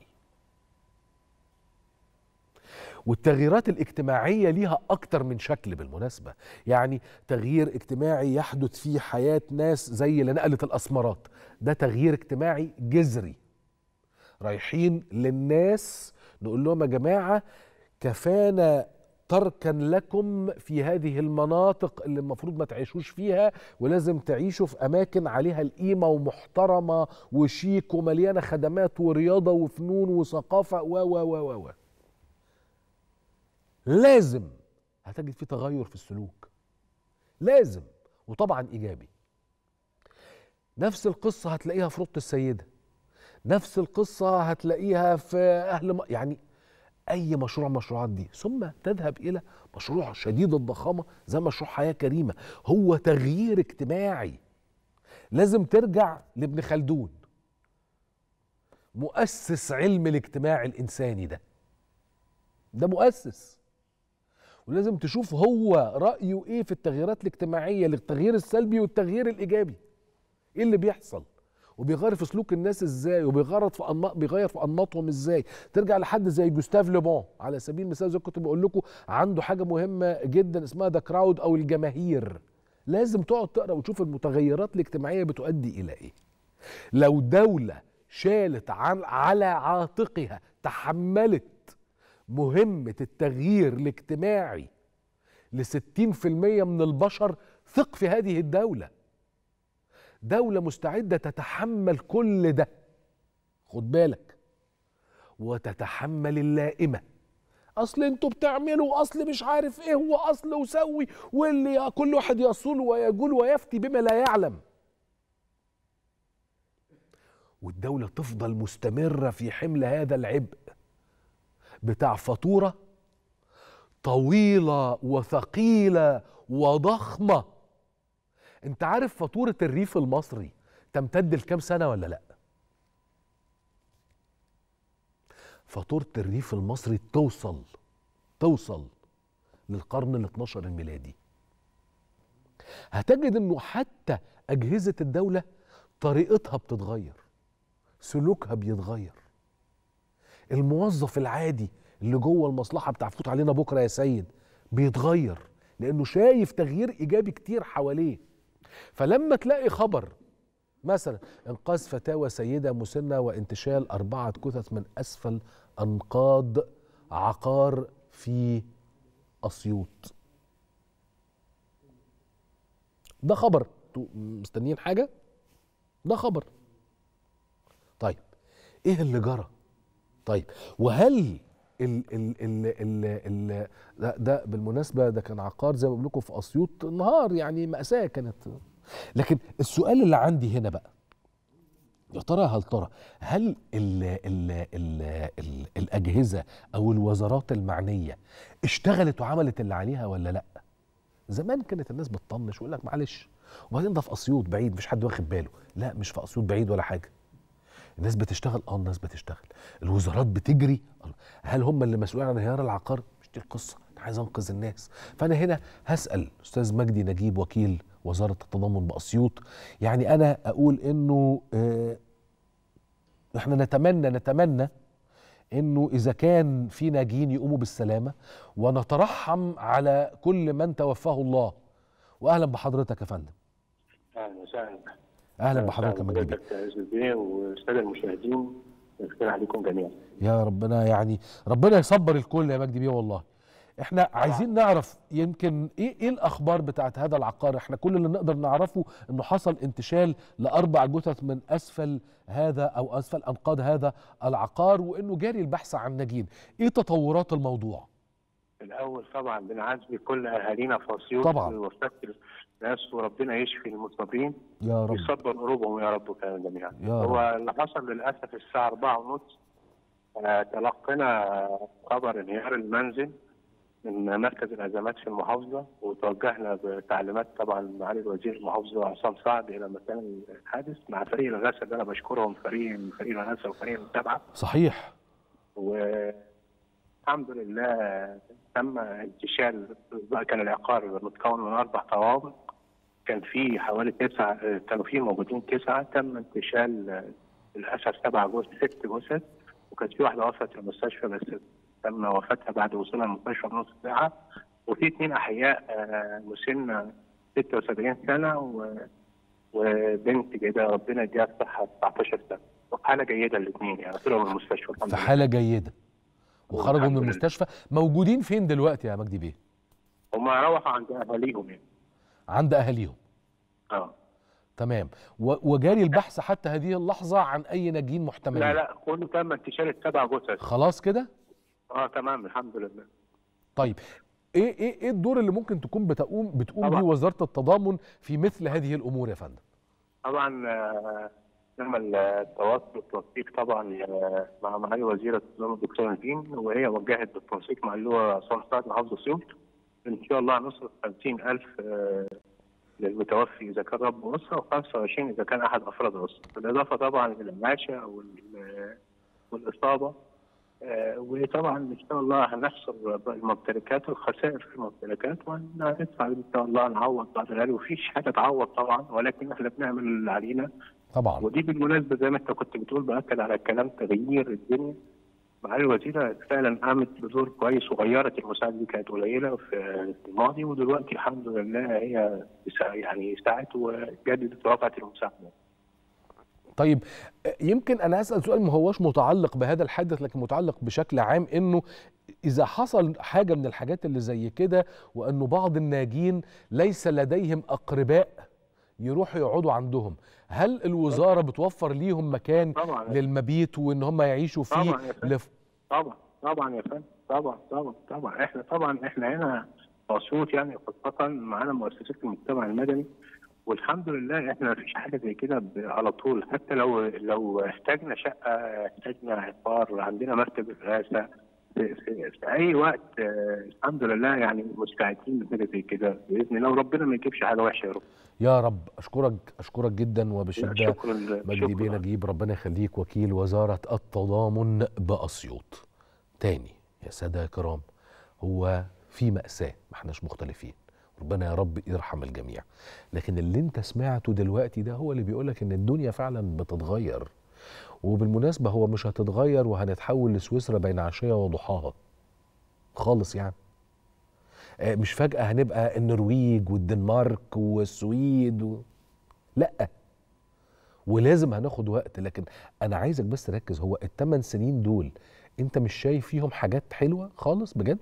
والتغييرات الاجتماعية ليها أكتر من شكل بالمناسبة يعني تغيير اجتماعي يحدث في حياة ناس زي اللي نقلت الأسمرات ده تغيير اجتماعي جذري رايحين للناس نقول لهم يا جماعة كفانا تركا لكم في هذه المناطق اللي المفروض ما تعيشوش فيها ولازم تعيشوا في أماكن عليها القيمة ومحترمة وشيك ومليانة خدمات ورياضة وفنون وثقافة و و و و و لازم هتجد في تغير في السلوك لازم وطبعا ايجابي نفس القصه هتلاقيها في ربط السيده نفس القصه هتلاقيها في اهل م... يعني اي مشروع من المشروعات دي ثم تذهب الى مشروع شديد الضخامه زي مشروع حياه كريمه هو تغيير اجتماعي لازم ترجع لابن خلدون مؤسس علم الاجتماع الانساني ده ده مؤسس ولازم تشوف هو رأيه ايه في التغييرات الاجتماعية التغيير السلبي والتغيير الإيجابي ايه اللي بيحصل وبيغير في سلوك الناس ازاي وبيغير في انماط بيغير في انماطهم ازاي ترجع لحد زي جوستاف لوبون على سبيل المثال زي كنت بقول لكم عنده حاجه مهمه جدا اسمها ذا كراود او الجماهير لازم تقعد تقرا وتشوف المتغيرات الاجتماعيه بتؤدي الى ايه لو دوله شالت عن على عاتقها تحملت مهمة التغيير الاجتماعي لستين في المية من البشر ثق في هذه الدولة دولة مستعدة تتحمل كل ده خد بالك وتتحمل اللائمة اصل انتوا بتعملوا اصل مش عارف ايه هو اصل وسوي واللي كل واحد يصول ويقول ويفتي بما لا يعلم والدولة تفضل مستمرة في حمل هذا العبء بتاع فاتورة طويلة وثقيلة وضخمة انت عارف فاتورة الريف المصري تمتد لكام سنة ولا لا فاتورة الريف المصري توصل توصل للقرن ال 12 الميلادي هتجد انه حتى اجهزة الدولة طريقتها بتتغير سلوكها بيتغير الموظف العادي اللي جوه المصلحة بتاع فوت علينا بكرة يا سيد بيتغير لانه شايف تغيير ايجابي كتير حواليه فلما تلاقي خبر مثلا انقاذ فتاوى سيده مسنه وانتشال اربعه كثث من اسفل انقاض عقار في اسيوط ده خبر انتوا مستنيين حاجه ده خبر طيب ايه اللي جرى طيب وهل ال ال ال ال ال ده, ده بالمناسبه ده كان عقار زي ما بقول لكم في اسيوط نهار يعني ماساه كانت لكن السؤال اللي عندي هنا بقى يا ترى هل ترى هل ال ال ال ال الاجهزه او الوزارات المعنيه اشتغلت وعملت اللي عليها ولا لا زمان كانت الناس بتطنش ويقول لك معلش وبعدين ده في اسيوط بعيد مفيش حد واخد باله لا مش في اسيوط بعيد ولا حاجه الناس بتشتغل اه الناس بتشتغل الوزارات بتجري هل هم اللي مسؤولين عن انهيار العقار مش دي القصه انا عايز انقذ الناس فانا هنا هسال استاذ مجدي نجيب وكيل وزاره التضامن باسيوط يعني انا اقول انه اه احنا نتمنى نتمنى انه اذا كان في ناجين يقوموا بالسلامه ونترحم على كل من توفاه الله واهلا بحضرتك يا فندم اهلا وسهلا اهلا بحضرتك يا مجدي بيه. بيه والساده المشاهدين يفتح عليكم جميعا يا ربنا يعني ربنا يصبر الكل يا مجدي بيه والله احنا عايزين نعرف يمكن ايه ايه الاخبار بتاعت هذا العقار احنا كل اللي نقدر نعرفه انه حصل انتشال لاربع جثث من اسفل هذا او اسفل انقاض هذا العقار وانه جاري البحث عن نجين ايه تطورات الموضوع الاول طبعا بنعزي كل اهالينا في اسيوط طبعا. وفاه الناس وربنا يشفي المصابين يا رب يصبر قلوبهم يا رب كان جميعا يا هو رب اللي حصل للاسف الساعه 4 ونص تلقينا خبر انهيار المنزل من مركز الازمات في المحافظه وتوجهنا بتعليمات طبعا معالي الوزير المحافظه عصام سعد الى مكان الحادث مع فريق الغاثه اللي انا بشكرهم فريق فريق الغاثه وفريق المتابعه صحيح والحمد لله تم انتشال كان العقار متكون من اربع طوابق كان في حوالي تسعه كانوا في موجودين تسعه تم انتشال للاسف سبع جثث ست جثث وكانت في واحده وصلت المستشفى بس تم وفاتها بعد وصولها المستشفى بنص ساعه وفي اثنين احياء آه، مسنه 76 سنه و... وبنت كده ربنا يديها الصحه 19 سنه وحاله جيده الاثنين يعني طلعوا من المستشفى الحمد في لله حاله جيده وخرجوا الحمد من لله. المستشفى موجودين فين دلوقتي يا مجدي بيه هم روحوا عند اهاليهم يعني عند اهاليهم اه تمام و- وجاري البحث حتى هذه اللحظه عن اي ناجين محتملين لا لا كله تم انتشال السبع جثث خلاص كده اه تمام الحمد لله طيب ايه ايه ايه الدور اللي ممكن تكون بتقوم بتقوم طبعا. بيه وزاره التضامن في مثل هذه الامور يا فندم طبعا آه، نعمل آه، تواصل والتنسيق طبعا آه، مع معالي وزير التضامن الدكتور نبيل وهي وجهت بالتنسيق مع اللواء عصام سعد محافظ اسيوط ان شاء الله هنصرف 50000 آه، للمتوفي اذا كان رب اسره و25 اذا كان احد افراد الاسره بالاضافه طبعا للمعاشه وال- والاصابه آه، وطبعا ان شاء الله هنحصر الممتلكات والخسائر في الممتلكات وندفع ان شاء الله نعوض بعد ذلك وفيش حاجه تعوض طبعا ولكن احنا بنعمل اللي علينا طبعا ودي بالمناسبه زي ما انت كنت بتقول باكد على كلام تغيير الدنيا معالي الوزيره فعلا قامت بدور كويس وغيرت المساعده دي كانت قليله في في الماضي ودلوقتي الحمد لله هي سا- يعني ساعت وجددت ورفعت المساعده. طيب آه، يمكن انا اسال سؤال ما هوش متعلق بهذا الحدث لكن متعلق بشكل عام انه اذا حصل حاجه من الحاجات اللي زي كده وانه بعض الناجين ليس لديهم اقرباء يروحوا يقعدوا عندهم هل الوزاره بتوفر ليهم مكان طبعا للمبيت وان هم يعيشوا فيه طبعا يا فندم. لف... طبعا طبعا يا فندم طبعا طبعا طبعا احنا طبعا احنا هنا مبسوط يعني خاصة معانا مؤسسات المجتمع المدني والحمد لله احنا مفيش حاجة زي كده ب- على طول حتى لو لو احتاجنا شقة احتاجنا عقار عندنا مكتب إغاثة في, في, في أي وقت آه، الحمد لله يعني مستعدين لحاجة زي كده بإذن الله وربنا ما يجيبش حاجة وحشة يا رب يا رب اشكرك اشكرك جدا وبشده شكرا مجدي بيه شكرا نجيب ربنا يخليك وكيل وزاره التضامن باسيوط تاني يا ساده يا كرام هو في ماساه ما احناش مختلفين ربنا يا رب يرحم الجميع لكن اللي انت سمعته دلوقتي ده هو اللي بيقولك ان الدنيا فعلا بتتغير وبالمناسبه هو مش هتتغير وهنتحول لسويسرا بين عشيه وضحاها خالص يعني آه، مش فجأة هنبقى النرويج والدنمارك والسويد و... لا ولازم هناخد وقت لكن انا عايزك بس تركز هو الثمان سنين دول انت مش شايف فيهم حاجات حلوة خالص بجد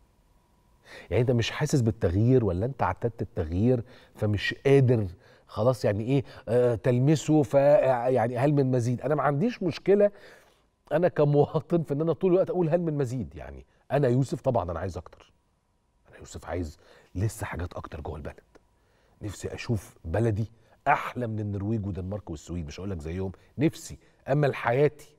يعني انت مش حاسس بالتغيير ولا انت اعتدت التغيير فمش قادر خلاص يعني ايه آه تلمسه ف يعني هل من مزيد انا ما عنديش مشكله انا كمواطن في ان انا طول الوقت اقول هل من مزيد يعني انا يوسف طبعا انا عايز اكتر انا يوسف عايز لسه حاجات اكتر جوه البلد نفسي اشوف بلدي احلى من النرويج والدنمارك والسويد مش هقول لك زيهم نفسي امل حياتي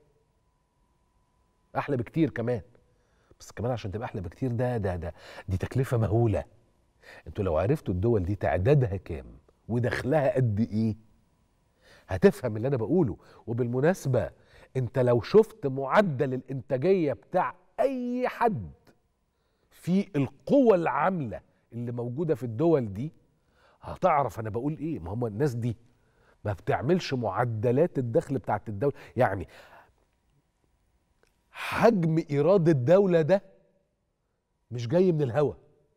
احلى بكتير كمان بس كمان عشان تبقى احلى بكتير ده ده ده دي تكلفه مهوله انتوا لو عرفتوا الدول دي تعدادها كام ودخلها قد ايه هتفهم اللي انا بقوله وبالمناسبه انت لو شفت معدل الانتاجيه بتاع اي حد في القوة العاملة اللي موجودة في الدول دي هتعرف أنا بقول إيه ما هم الناس دي ما بتعملش معدلات الدخل بتاعت الدولة يعني حجم إيراد الدولة ده مش جاي من الهوا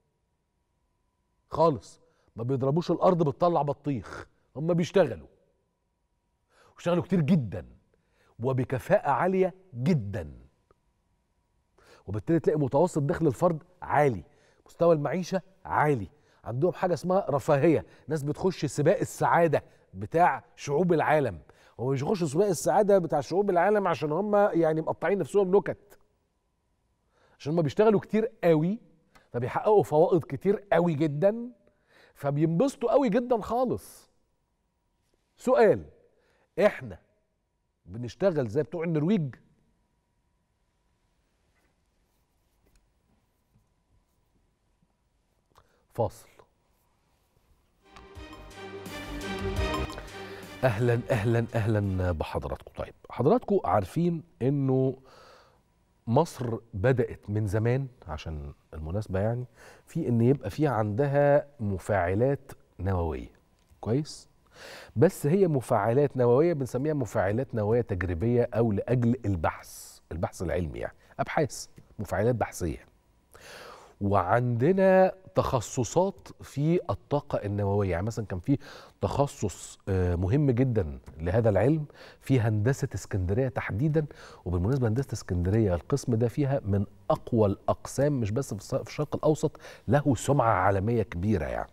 خالص ما بيضربوش الأرض بتطلع بطيخ هم بيشتغلوا واشتغلوا كتير جدا وبكفاءة عالية جداً وبالتالي تلاقي متوسط دخل الفرد عالي مستوى المعيشة عالي عندهم حاجة اسمها رفاهية ناس بتخش سباق السعادة بتاع شعوب العالم هو مش يخشوا سباق السعادة بتاع شعوب العالم عشان هم يعني مقطعين نفسهم نكت عشان هم بيشتغلوا كتير قوي فبيحققوا فوائد كتير قوي جدا فبينبسطوا قوي جدا خالص سؤال احنا بنشتغل زي بتوع النرويج فاصل اهلا اهلا اهلا بحضراتكم طيب حضراتكم عارفين انه مصر بدات من زمان عشان المناسبه يعني في ان يبقى في عندها مفاعلات نوويه كويس بس هي مفاعلات نوويه بنسميها مفاعلات نوويه تجريبيه او لاجل البحث البحث العلمي يعني ابحاث مفاعلات بحثيه وعندنا تخصصات في الطاقة النووية يعني مثلا كان في تخصص آه، مهم جدا لهذا العلم في هندسة اسكندرية تحديدا وبالمناسبة هندسة اسكندرية القسم ده فيها من أقوى الأقسام مش بس في الص- في الشرق الأوسط له سمعة عالمية كبيرة يعني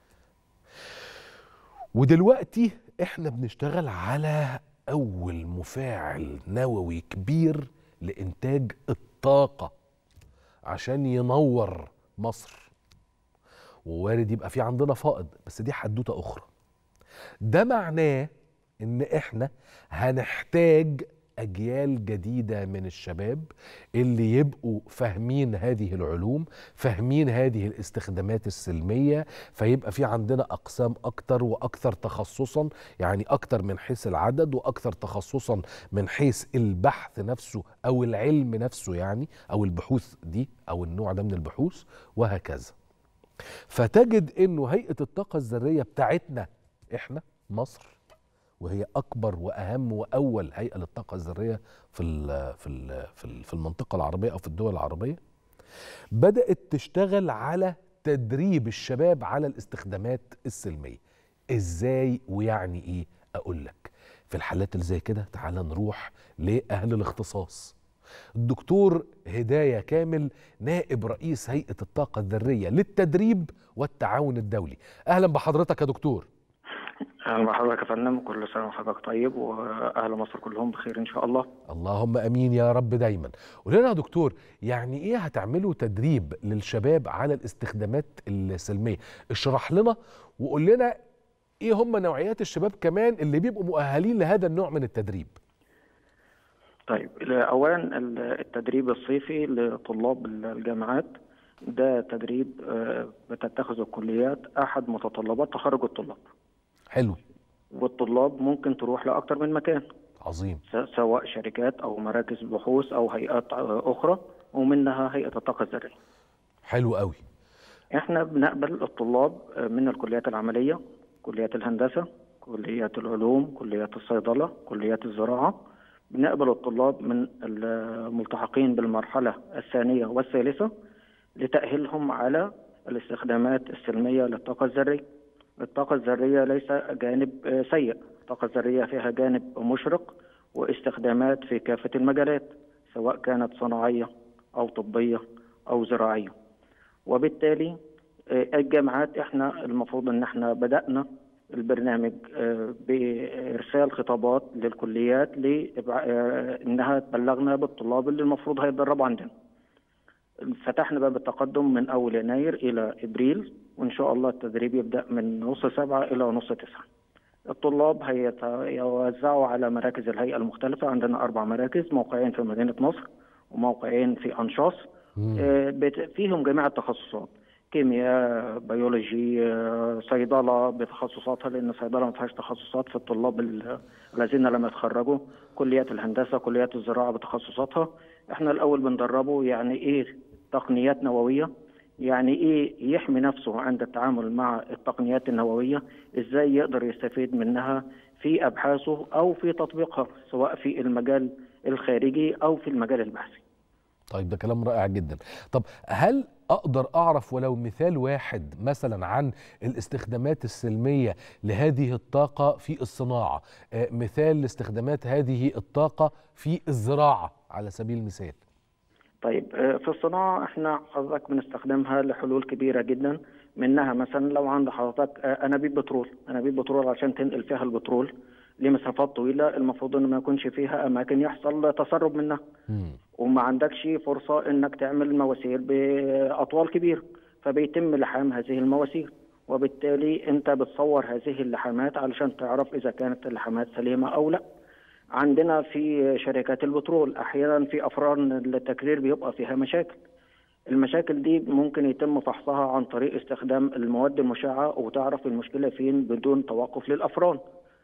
ودلوقتي احنا بنشتغل على أول مفاعل نووي كبير لإنتاج الطاقة عشان ينور مصر ووارد يبقى في عندنا فائض بس دي حدوته اخرى ده معناه ان احنا هنحتاج اجيال جديده من الشباب اللي يبقوا فاهمين هذه العلوم فاهمين هذه الاستخدامات السلميه فيبقى في عندنا اقسام اكتر واكثر تخصصا يعني اكتر من حيث العدد واكثر تخصصا من حيث البحث نفسه او العلم نفسه يعني او البحوث دي او النوع ده من البحوث وهكذا فتجد انه هيئه الطاقه الذريه بتاعتنا احنا مصر وهي اكبر واهم واول هيئه للطاقه الذريه في ال في ال في ال- في المنطقه العربيه او في الدول العربيه بدات تشتغل على تدريب الشباب على الاستخدامات السلميه ازاي ويعني ايه اقول لك في الحالات اللي زي كده تعال نروح لاهل الاختصاص الدكتور هدايه كامل نائب رئيس هيئه الطاقه الذريه للتدريب والتعاون الدولي اهلا بحضرتك يا دكتور اهلا بحضرتك يا فندم كل سنه وحضرتك طيب واهل مصر كلهم بخير ان شاء الله اللهم امين يا رب دايما قول لنا يا دكتور يعني ايه هتعملوا تدريب للشباب على الاستخدامات السلميه اشرح لنا وقول لنا ايه هم نوعيات الشباب كمان اللي بيبقوا مؤهلين لهذا النوع من التدريب طيب اولا التدريب الصيفي لطلاب الجامعات ده تدريب آه، بتتخذه الكليات احد متطلبات تخرج الطلاب حلو والطلاب ممكن تروح لاكثر من مكان عظيم س- سواء شركات او مراكز بحوث او هيئات آه، اخرى ومنها هيئه الطاقه الذريه حلو قوي احنا بنقبل الطلاب آه، من الكليات العمليه كليات الهندسه كليات العلوم كليات الصيدله كليات الزراعه بنقبل الطلاب من الملتحقين بالمرحله الثانيه والثالثه لتاهيلهم على الاستخدامات السلميه للطاقه الذريه الطاقه الذريه ليس جانب آه، سيء الطاقه الذريه فيها جانب مشرق واستخدامات في كافه المجالات سواء كانت صناعيه او طبيه او زراعيه وبالتالي آه، الجامعات احنا المفروض ان احنا بدانا البرنامج آه، بارسال خطابات للكليات لانها تبلغنا بالطلاب اللي المفروض هيتدربوا عندنا. فتحنا باب التقدم من اول يناير الى ابريل وان شاء الله التدريب يبدا من نص سبعه الى نص تسعه. الطلاب هيتوزعوا على مراكز الهيئه المختلفه عندنا اربع مراكز موقعين في مدينه نصر وموقعين في انشاص آه، بت- فيهم جميع التخصصات كيمياء بيولوجي آه، صيدله بتخصصاتها لان صيدله ما فيهاش تخصصات في الطلاب ال- الذين لم يتخرجوا كليات الهندسه كليات الزراعه بتخصصاتها احنا الاول بندربه يعني ايه تقنيات نوويه يعني ايه يحمي نفسه عند التعامل مع التقنيات النوويه ازاي يقدر يستفيد منها في ابحاثه او في تطبيقها سواء في المجال الخارجي او في المجال البحثي طيب ده كلام رائع جدا طب هل اقدر اعرف ولو مثال واحد مثلا عن الاستخدامات السلميه لهذه الطاقه في الصناعه آه، مثال لاستخدامات هذه الطاقه في الزراعه على سبيل المثال طيب آه، في الصناعة احنا حضرتك بنستخدمها لحلول كبيرة جدا منها مثلا لو عند حضرتك آه، انابيب بترول انابيب بترول عشان تنقل فيها البترول لمسافات طويلة المفروض ان ما يكونش فيها اماكن يحصل تسرب منها وما عندكش فرصة انك تعمل مواسير باطوال كبيرة فبيتم لحام هذه المواسير وبالتالي انت بتصور هذه اللحامات علشان تعرف اذا كانت اللحامات سليمة او لا عندنا في شركات البترول احيانا في افران التكرير بيبقى فيها مشاكل المشاكل دي ممكن يتم فحصها عن طريق استخدام المواد المشعة وتعرف المشكلة فين بدون توقف للأفران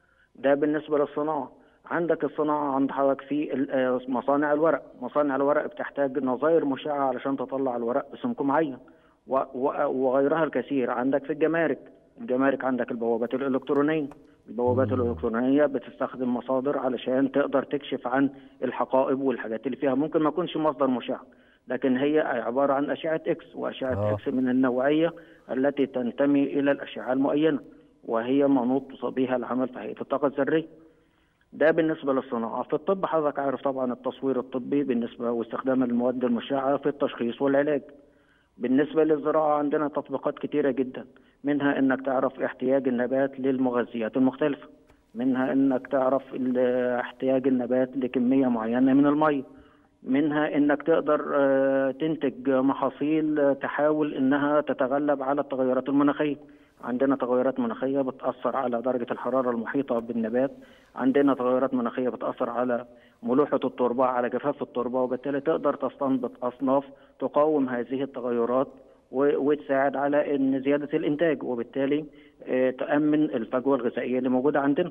ده بالنسبة للصناعة عندك الصناعة عند حضرتك في ال- آه، مصانع الورق مصانع الورق بتحتاج نظائر مشعة علشان تطلع الورق بسمك معين و- و- وغيرها الكثير عندك في الجمارك الجمارك عندك البوابات الإلكترونية البوابات الإلكترونية بتستخدم مصادر علشان تقدر تكشف عن الحقائب والحاجات اللي فيها ممكن ما يكونش مصدر مشع لكن هي عبارة عن أشعة إكس وأشعة آه. إكس من النوعية التي تنتمي إلى الأشعة المعينة وهي منوط بها العمل في هيئة الطاقة الذرية ده بالنسبة للصناعة في الطب حضرتك عارف طبعا التصوير الطبي بالنسبة واستخدام المواد المشعة في التشخيص والعلاج بالنسبة للزراعة عندنا تطبيقات كتيرة جدا منها انك تعرف احتياج النبات للمغذيات المختلفة منها انك تعرف ال- احتياج النبات لكمية معينة من المية منها انك تقدر آه، تنتج محاصيل آه، تحاول انها تتغلب على التغيرات المناخيه عندنا تغيرات مناخيه بتاثر على درجه الحراره المحيطه بالنبات عندنا تغيرات مناخيه بتاثر على ملوحه التربه على جفاف التربه وبالتالي تقدر تستنبط اصناف تقاوم هذه التغيرات و- وتساعد على ان زياده الانتاج وبالتالي آه، تامن الفجوه الغذائيه اللي موجوده عندنا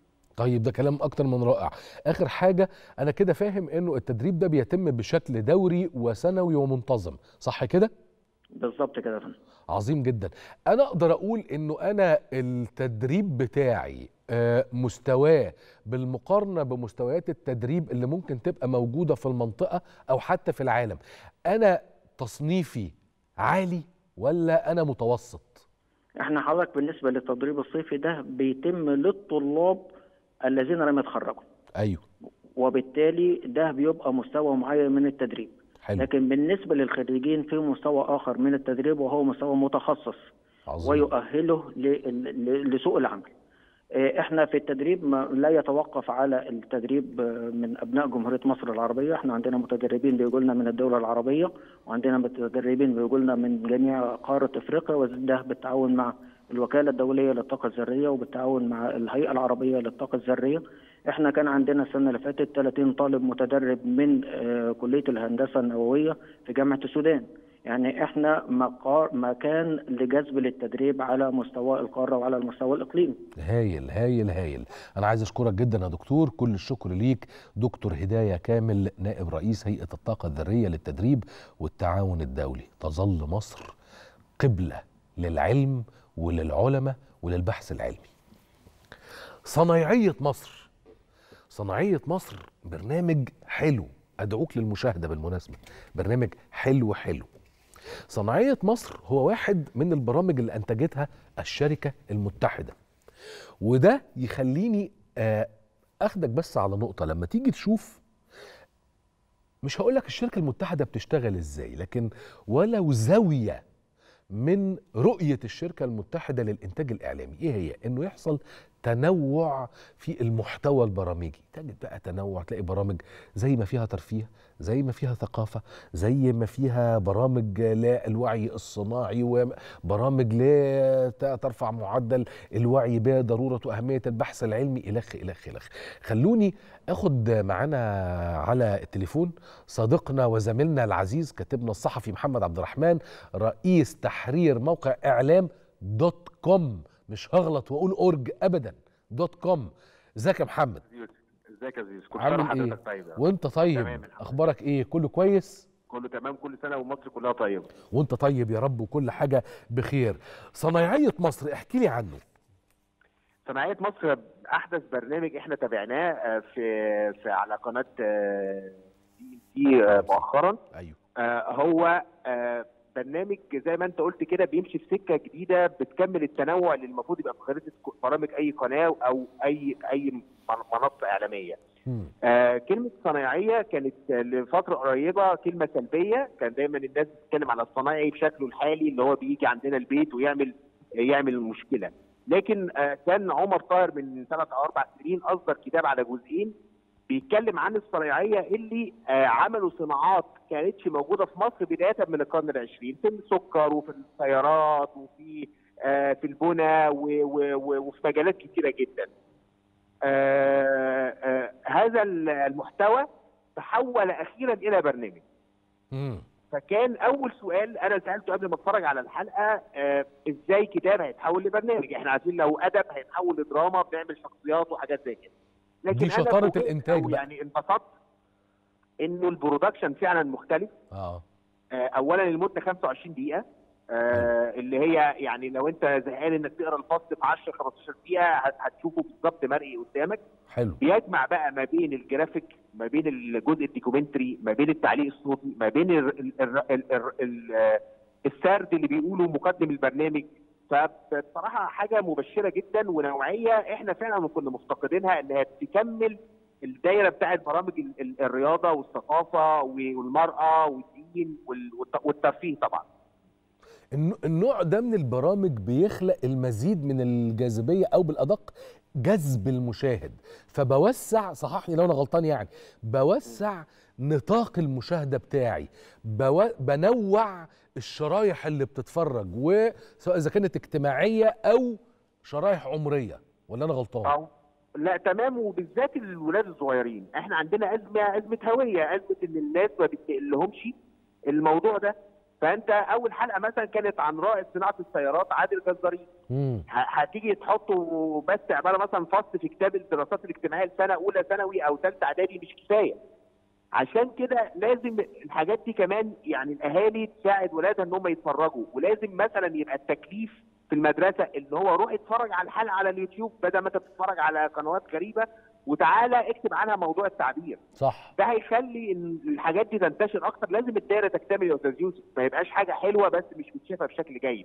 طيب ده كلام اكتر من رائع اخر حاجه انا كده فاهم انه التدريب ده بيتم بشكل دوري وسنوي ومنتظم صح كده بالظبط كده يا فندم عظيم جدا انا اقدر اقول انه انا التدريب بتاعي آه، مستواه بالمقارنه بمستويات التدريب اللي ممكن تبقى موجوده في المنطقه او حتى في العالم انا تصنيفي عالي ولا انا متوسط احنا حضرتك بالنسبه للتدريب الصيفي ده بيتم للطلاب الذين لم يتخرجوا ايوه وبالتالي ده بيبقى مستوى معين من التدريب حلو لكن بالنسبه للخريجين في مستوى اخر من التدريب وهو مستوى متخصص عظيم ويؤهله ل- ل- لسوق العمل آه، احنا في التدريب ما لا يتوقف على التدريب آه، من ابناء جمهوريه مصر العربيه احنا عندنا متدربين بيجوا لنا من الدول العربيه وعندنا متدربين بيجوا لنا من جميع قاره افريقيا وده بالتعاون مع الوكاله الدوليه للطاقه الذريه وبالتعاون مع الهيئه العربيه للطاقه الذريه احنا كان عندنا السنه اللي فاتت 30 طالب متدرب من آه، كليه الهندسه النوويه في جامعه السودان يعني احنا مقار مكان لجذب للتدريب على مستوى القاره وعلى المستوى الاقليمي هايل هايل هايل انا عايز اشكرك جدا يا دكتور كل الشكر ليك دكتور هدايه كامل نائب رئيس هيئه الطاقه الذريه للتدريب والتعاون الدولي تظل مصر قبله للعلم وللعلماء وللبحث العلمي صنايعيه مصر صناعيه مصر برنامج حلو ادعوك للمشاهده بالمناسبه برنامج حلو حلو صناعيه مصر هو واحد من البرامج اللي انتجتها الشركه المتحده وده يخليني آه، اخدك بس على نقطه لما تيجي تشوف مش هقول لك الشركه المتحده بتشتغل ازاي لكن ولو زاويه من رؤيه الشركه المتحده للانتاج الاعلامي ايه هي انه يحصل تنوع في المحتوى البرامجي تجد بقى تنوع تلاقي برامج زي ما فيها ترفيه زي ما فيها ثقافة زي ما فيها برامج للوعي الصناعي وبرامج لترفع معدل الوعي بضرورة وأهمية البحث العلمي إلخ إلخ إلخ خلوني أخد معانا على التليفون صديقنا وزميلنا العزيز كاتبنا الصحفي محمد عبد الرحمن رئيس تحرير موقع إعلام دوت كوم مش هغلط واقول اورج ابدا دوت كوم ازيك يا محمد ازيك يا زيزو كل سنه عامل وحضرتك ايه طيب يا رب. وانت طيب تمام الحمد اخبارك ايه كله كويس كله تمام كل سنه ومصر كلها طيبه وانت طيب يا رب وكل حاجه بخير صنايعيه مصر احكي لي عنه صناعيه مصر احدث برنامج احنا تابعناه آه، في في على قناه دي دي مؤخرا ايوه آه، هو آه، برنامج زي ما انت قلت كده بيمشي في سكه جديده بتكمل التنوع اللي المفروض يبقى في خريطه برامج اي قناه او اي اي منصه اعلاميه. آه كلمة صنايعية كانت لفترة قريبة كلمة سلبية كان دايما الناس بتتكلم على الصنايعي بشكله الحالي اللي هو بيجي عندنا البيت ويعمل يعمل مشكلة لكن آه كان عمر طاهر من ثلاث أو أربع سنين أصدر كتاب على جزئين بيتكلم عن الصنايعية اللي آه عملوا صناعات كانتش موجودة في مصر بداية من القرن العشرين في السكر وفي السيارات وفي آه في البنى و- و- و- وفي مجالات كتيرة جدا آه آه هذا المحتوى تحول اخيرا الى برنامج فكان اول سؤال انا سالته قبل ما اتفرج على الحلقه آه ازاي كتاب هيتحول لبرنامج احنا عارفين لو ادب هيتحول لدراما بنعمل شخصيات وحاجات زي كده دي أنا شطارة فوجئت الإنتاج أو بقى. يعني انبسطت انه البرودكشن فعلا مختلف اه آه، اولا المده 25 دقيقه آه اللي هي يعني لو انت زهقان انك تقرا الفصل في 10 15 دقيقه هت- هتشوفه بالظبط مرئي قدامك حلو بيجمع بقى ما بين الجرافيك ما بين الجزء الدوكيومنتري ما بين التعليق الصوتي ما بين ال ال ال ال ال ال آه، السرد اللي بيقوله مقدم البرنامج فبصراحه حاجه مبشره جدا ونوعيه احنا فعلا كنا مفتقدينها انها تكمل الدايره بتاعت برامج ال- ال- الرياضه والثقافه والمراه والدين وال- والت- والترفيه طبعا الن- النوع ده من البرامج بيخلق المزيد من الجاذبيه او بالادق جذب المشاهد فبوسع صححني لو انا غلطان يعني بوسع نطاق المشاهده بتاعي بو... بنوع الشرايح اللي بتتفرج وسواء اذا كانت اجتماعيه او شرايح عمريه ولا انا غلطان أو لا تمام وبالذات الولاد الصغيرين احنا عندنا ازمه ازمه هويه ازمه ان الناس ما بتنقلهمش الموضوع ده فانت اول حلقه مثلا كانت عن رائد صناعه السيارات عادل جزارين مم. ه- هتيجي تحطه بس عباره مثلا فصل في كتاب الدراسات الاجتماعيه لسنه اولى ثانوي او ثالثه اعدادي مش كفايه عشان كده لازم الحاجات دي كمان يعني الاهالي تساعد ولادها ان هم يتفرجوا ولازم مثلا يبقى التكليف في المدرسه ان هو روح اتفرج على الحلقه على اليوتيوب بدل ما انت بتتفرج على قنوات غريبه وتعالى اكتب عنها موضوع التعبير صح ده هيخلي ان الحاجات دي تنتشر اكتر لازم الدايره تكتمل يا استاذ يوسف ما يبقاش حاجه حلوه بس مش متشافه بشكل جيد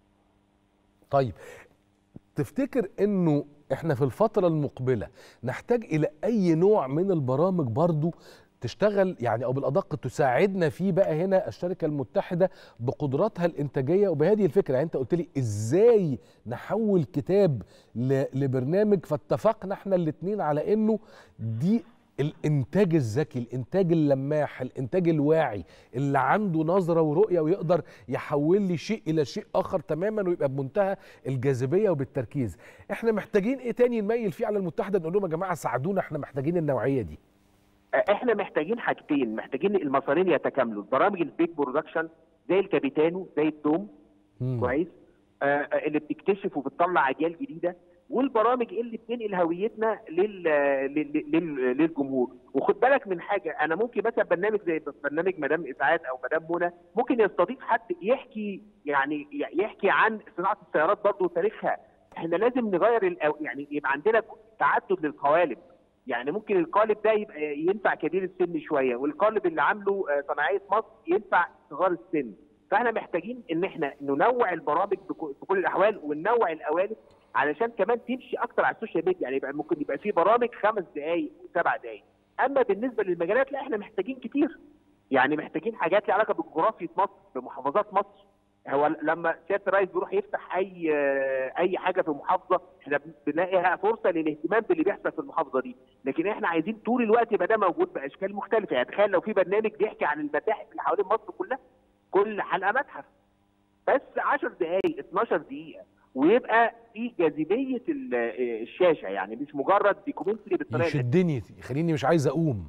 طيب تفتكر انه احنا في الفترة المقبلة نحتاج الى اي نوع من البرامج برضو تشتغل يعني او بالادق تساعدنا فيه بقى هنا الشركه المتحده بقدراتها الانتاجيه وبهذه الفكره يعني انت قلت لي ازاي نحول كتاب ل- لبرنامج فاتفقنا احنا الاثنين على انه دي الانتاج الذكي الانتاج اللماح الانتاج الواعي اللي عنده نظره ورؤيه ويقدر يحول لي شيء الى شيء اخر تماما ويبقى بمنتهى الجاذبيه وبالتركيز احنا محتاجين ايه تاني نميل فيه على المتحده نقول لهم يا جماعه ساعدونا احنا محتاجين النوعيه دي احنا محتاجين حاجتين محتاجين المسارين يتكاملوا برامج البيج برودكشن زي الكابيتانو زي الدوم كويس آه آه، اللي بتكتشف وبتطلع اجيال جديده والبرامج اللي بتنقل هويتنا لل... لل... لل... للجمهور وخد بالك من حاجه انا ممكن مثلا برنامج زي برنامج مدام اسعاد او مدام منى ممكن يستضيف حد يحكي يعني يحكي عن صناعه السيارات برضه وتاريخها احنا لازم نغير الأو... يعني يبقى عندنا تعدد للقوالب يعني ممكن القالب ده يبقى ينفع كبير السن شويه والقالب اللي عامله آه، صناعيه مصر ينفع صغار السن فاحنا محتاجين ان احنا ننوع البرامج بك- في كل الاحوال وننوع القوالب علشان كمان تمشي اكتر على السوشيال ميديا يعني يبقى ممكن يبقى في برامج خمس دقائق وسبع دقائق اما بالنسبه للمجالات لا احنا محتاجين كتير يعني محتاجين حاجات ليها علاقه بجغرافيه مصر بمحافظات مصر هو لما سياده الرئيس بيروح يفتح اي اي حاجه في محافظه احنا بنلاقيها فرصه للاهتمام باللي بيحصل في المحافظه دي لكن احنا عايزين طول الوقت يبقى ده موجود باشكال مختلفه يعني تخيل لو في برنامج بيحكي عن المتاحف اللي حوالين مصر كلها كل حلقه متحف بس 10 دقائق 12 دقيقه ويبقى في جاذبيه ال- الشاشه يعني مش مجرد دوكيومنتري بالطريقه اللي- يشدني يخليني مش عايز اقوم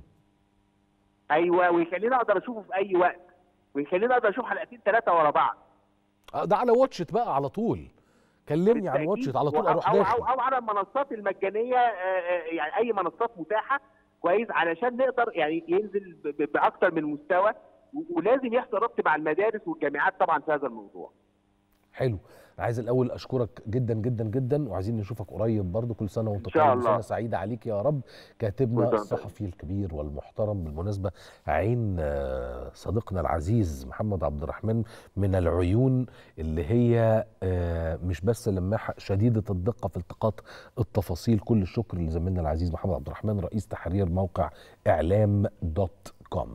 ايوه ويخليني اقدر اشوفه في اي وقت ويخليني اقدر اشوف حلقتين ثلاثه ورا بعض آه، ده على واتشت بقى على طول كلمني عن واتشت على طول أو- اروح أو, داخل أو, او على المنصات المجانيه آه، آه، يعني اي منصات متاحه كويس علشان نقدر يعني ينزل ب- ب- باكثر من مستوى و- ولازم يحصل ربط مع المدارس والجامعات طبعا في هذا الموضوع حلو انا عايز الاول اشكرك جدا جدا جدا وعايزين نشوفك قريب برضو كل سنه وانت إن شاء طيب الله. وسنه سعيده عليك يا رب كاتبنا كل سنة الصحفي الكبير والمحترم بالمناسبه عين آه، صديقنا العزيز محمد عبد الرحمن من العيون اللي هي آه، مش بس لماحه شديده الدقه في التقاط التفاصيل كل الشكر لزميلنا العزيز محمد عبد الرحمن رئيس تحرير موقع اعلام دوت كوم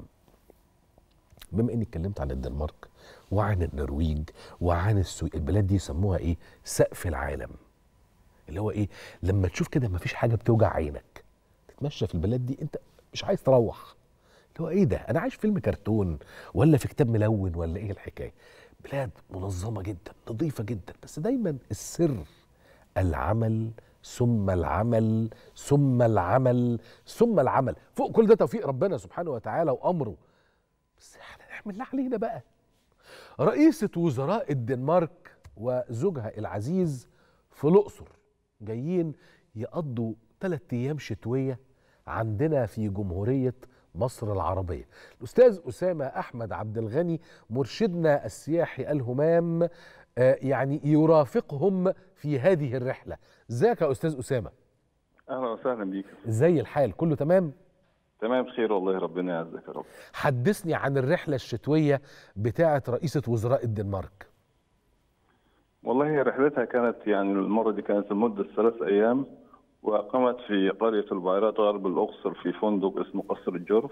بما اني اتكلمت عن الدنمارك وعن النرويج وعن السويد البلاد دي يسموها ايه سقف العالم اللي هو ايه لما تشوف كده مفيش حاجه بتوجع عينك تتمشى في البلاد دي انت مش عايز تروح اللي هو ايه ده انا عايش فيلم كرتون ولا في كتاب ملون ولا ايه الحكايه بلاد منظمه جدا نظيفه جدا بس دايما السر العمل ثم العمل ثم العمل ثم العمل فوق كل ده توفيق ربنا سبحانه وتعالى وامره بس احنا نعمل اللي علينا بقى رئيسة وزراء الدنمارك وزوجها العزيز في الأقصر جايين يقضوا ثلاث أيام شتوية عندنا في جمهورية مصر العربية الأستاذ أسامة أحمد عبد الغني مرشدنا السياحي الهمام آه، يعني يرافقهم في هذه الرحلة ازيك يا أستاذ أسامة اهلا وسهلا بيك ازاي الحال كله تمام تمام بخير والله ربنا يعزك يا رب حدثني عن الرحلة الشتوية بتاعة رئيسة وزراء الدنمارك والله هي رحلتها كانت يعني المره دي كانت لمده ثلاث ايام واقامت في قريه البعيرات غرب الاقصر في فندق اسمه قصر الجرف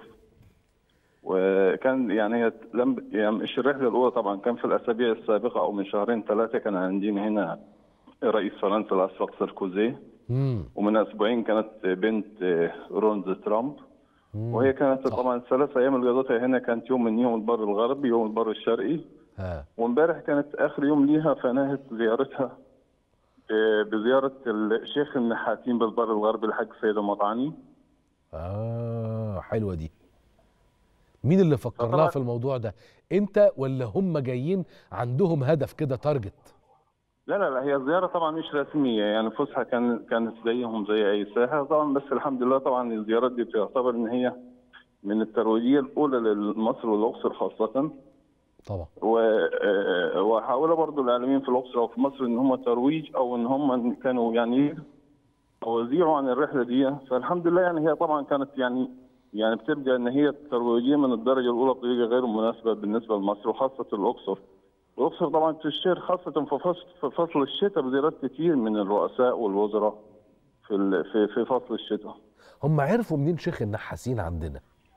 وكان يعني هي لم يعني مش الرحله الاولى طبعا كان في الاسابيع السابقه او من شهرين ثلاثه كان عندنا هنا رئيس فرنسا الاسبق ساركوزي ومن اسبوعين كانت بنت رونز ترامب وهي كانت طبعا الثلاث ايام اللي قضيتها هنا كانت يوم من يوم البر الغربي يوم البر الشرقي ها وامبارح كانت اخر يوم ليها فنهت زيارتها آه، بزياره الشيخ النحاتين بالبر الغربي الحاج سيد المطعني اه حلوه دي مين اللي فكر لها فطبعاً- في الموضوع ده انت ولا هم جايين عندهم هدف كده تارجت لا لا لا هي زياره طبعا مش رسميه يعني فسحه كان كانت زيهم زي اي ساحه طبعا بس الحمد لله طبعا الزيارات دي تعتبر ان هي من الترويجيه الاولى لمصر والاقصر خاصه طبعا و- آه، وحاولوا برضو الاعلاميين في الاقصر او في مصر ان هم ترويج او ان هم كانوا يعني او يذيعوا عن الرحله دي فالحمد لله يعني هي طبعا كانت يعني يعني بتبقى ان هي ترويجيه من الدرجه الاولى بطريقه غير مناسبه بالنسبه لمصر وخاصه الاقصر. الاقصر طبعا تشتهر خاصه في فصل في فصل الشتاء بزيارات كتير من الرؤساء والوزراء في ال- في في فصل الشتاء. هم عرفوا منين شيخ النحاسين عندنا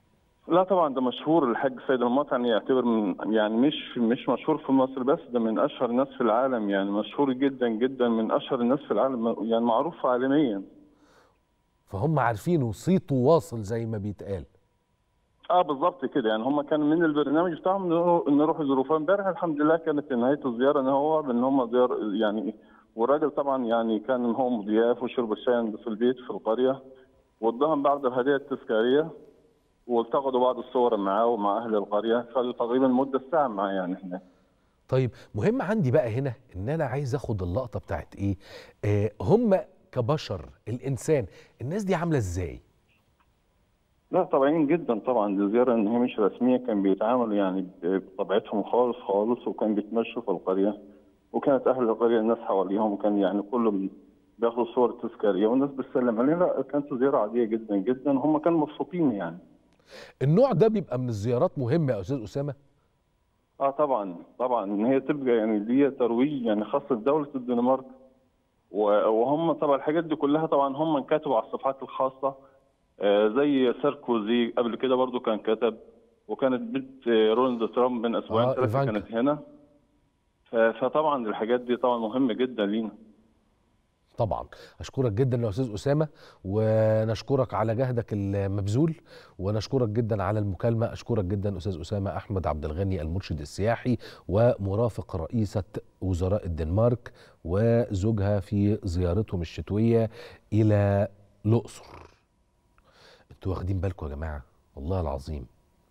لا طبعا ده مشهور الحاج سيد المطعم يعتبر من يعني مش مش مشهور في مصر بس ده من اشهر الناس في العالم يعني مشهور جدا جدا من اشهر الناس في العالم يعني معروف عالميا فهم عارفينه صيته واصل زي ما بيتقال اه بالظبط كده يعني هم كان من البرنامج بتاعهم انه نروح يزوروه امبارح الحمد لله كانت نهايه الزياره ان هو ان هم زيار يعني والراجل طبعا يعني كان هو مضياف وشرب الشاي عند في البيت في القريه واداهم بعض الهدايا التذكاريه والتقطوا بعض الصور معاه ومع اهل القريه فتقريبا مده ساعه معاه يعني هناك طيب مهم عندي بقى هنا ان انا عايز اخد اللقطه بتاعت ايه آه هم كبشر الانسان الناس دي عامله ازاي لا طبيعيين جدا طبعا دي زياره ان هي مش رسميه كان بيتعاملوا يعني بطبيعتهم خالص خالص وكان بيتمشوا في القريه وكانت اهل القريه الناس حواليهم وكان يعني كله بياخدوا صور تذكاريه والناس بتسلم علينا لا كانت زياره عاديه جدا جدا هم كانوا مبسوطين يعني النوع ده بيبقى من الزيارات مهمه يا استاذ اسامه اه طبعا طبعا ان هي تبقى يعني دي ترويج يعني خاص لدوله الدنمارك وهم طبعا الحاجات دي كلها طبعا هم كتبوا على الصفحات الخاصه آه زي ساركوزي قبل كده برضو كان كتب وكانت بنت رونالد ترامب من اسبوعين آه ثلاثه كانت هنا فطبعا الحاجات دي طبعا مهمه جدا لينا طبعا اشكرك جدا يا استاذ اسامه ونشكرك على جهدك المبذول ونشكرك جدا على المكالمه اشكرك جدا استاذ اسامه احمد عبد الغني المرشد السياحي ومرافق رئيسه وزراء الدنمارك وزوجها في زيارتهم الشتويه الى الاقصر انتوا واخدين بالكم يا جماعه والله العظيم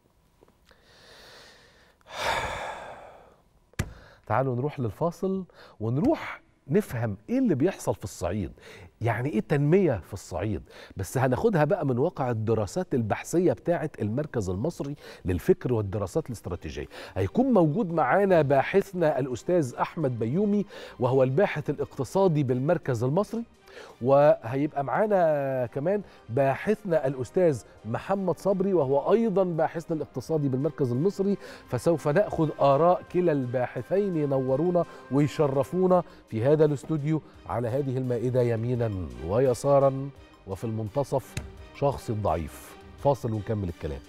تعالوا نروح للفاصل ونروح نفهم ايه اللي بيحصل في الصعيد يعني ايه تنميه في الصعيد بس هناخدها بقى من واقع الدراسات البحثيه بتاعه المركز المصري للفكر والدراسات الاستراتيجيه هيكون موجود معانا باحثنا الاستاذ احمد بيومي وهو الباحث الاقتصادي بالمركز المصري وهيبقى معانا كمان باحثنا الاستاذ محمد صبري وهو ايضا باحثنا الاقتصادي بالمركز المصري فسوف ناخذ اراء كلا الباحثين ينورونا ويشرفونا في هذا الاستوديو على هذه المائده يمينا ويسارا وفي المنتصف شخص ضعيف فاصل ونكمل الكلام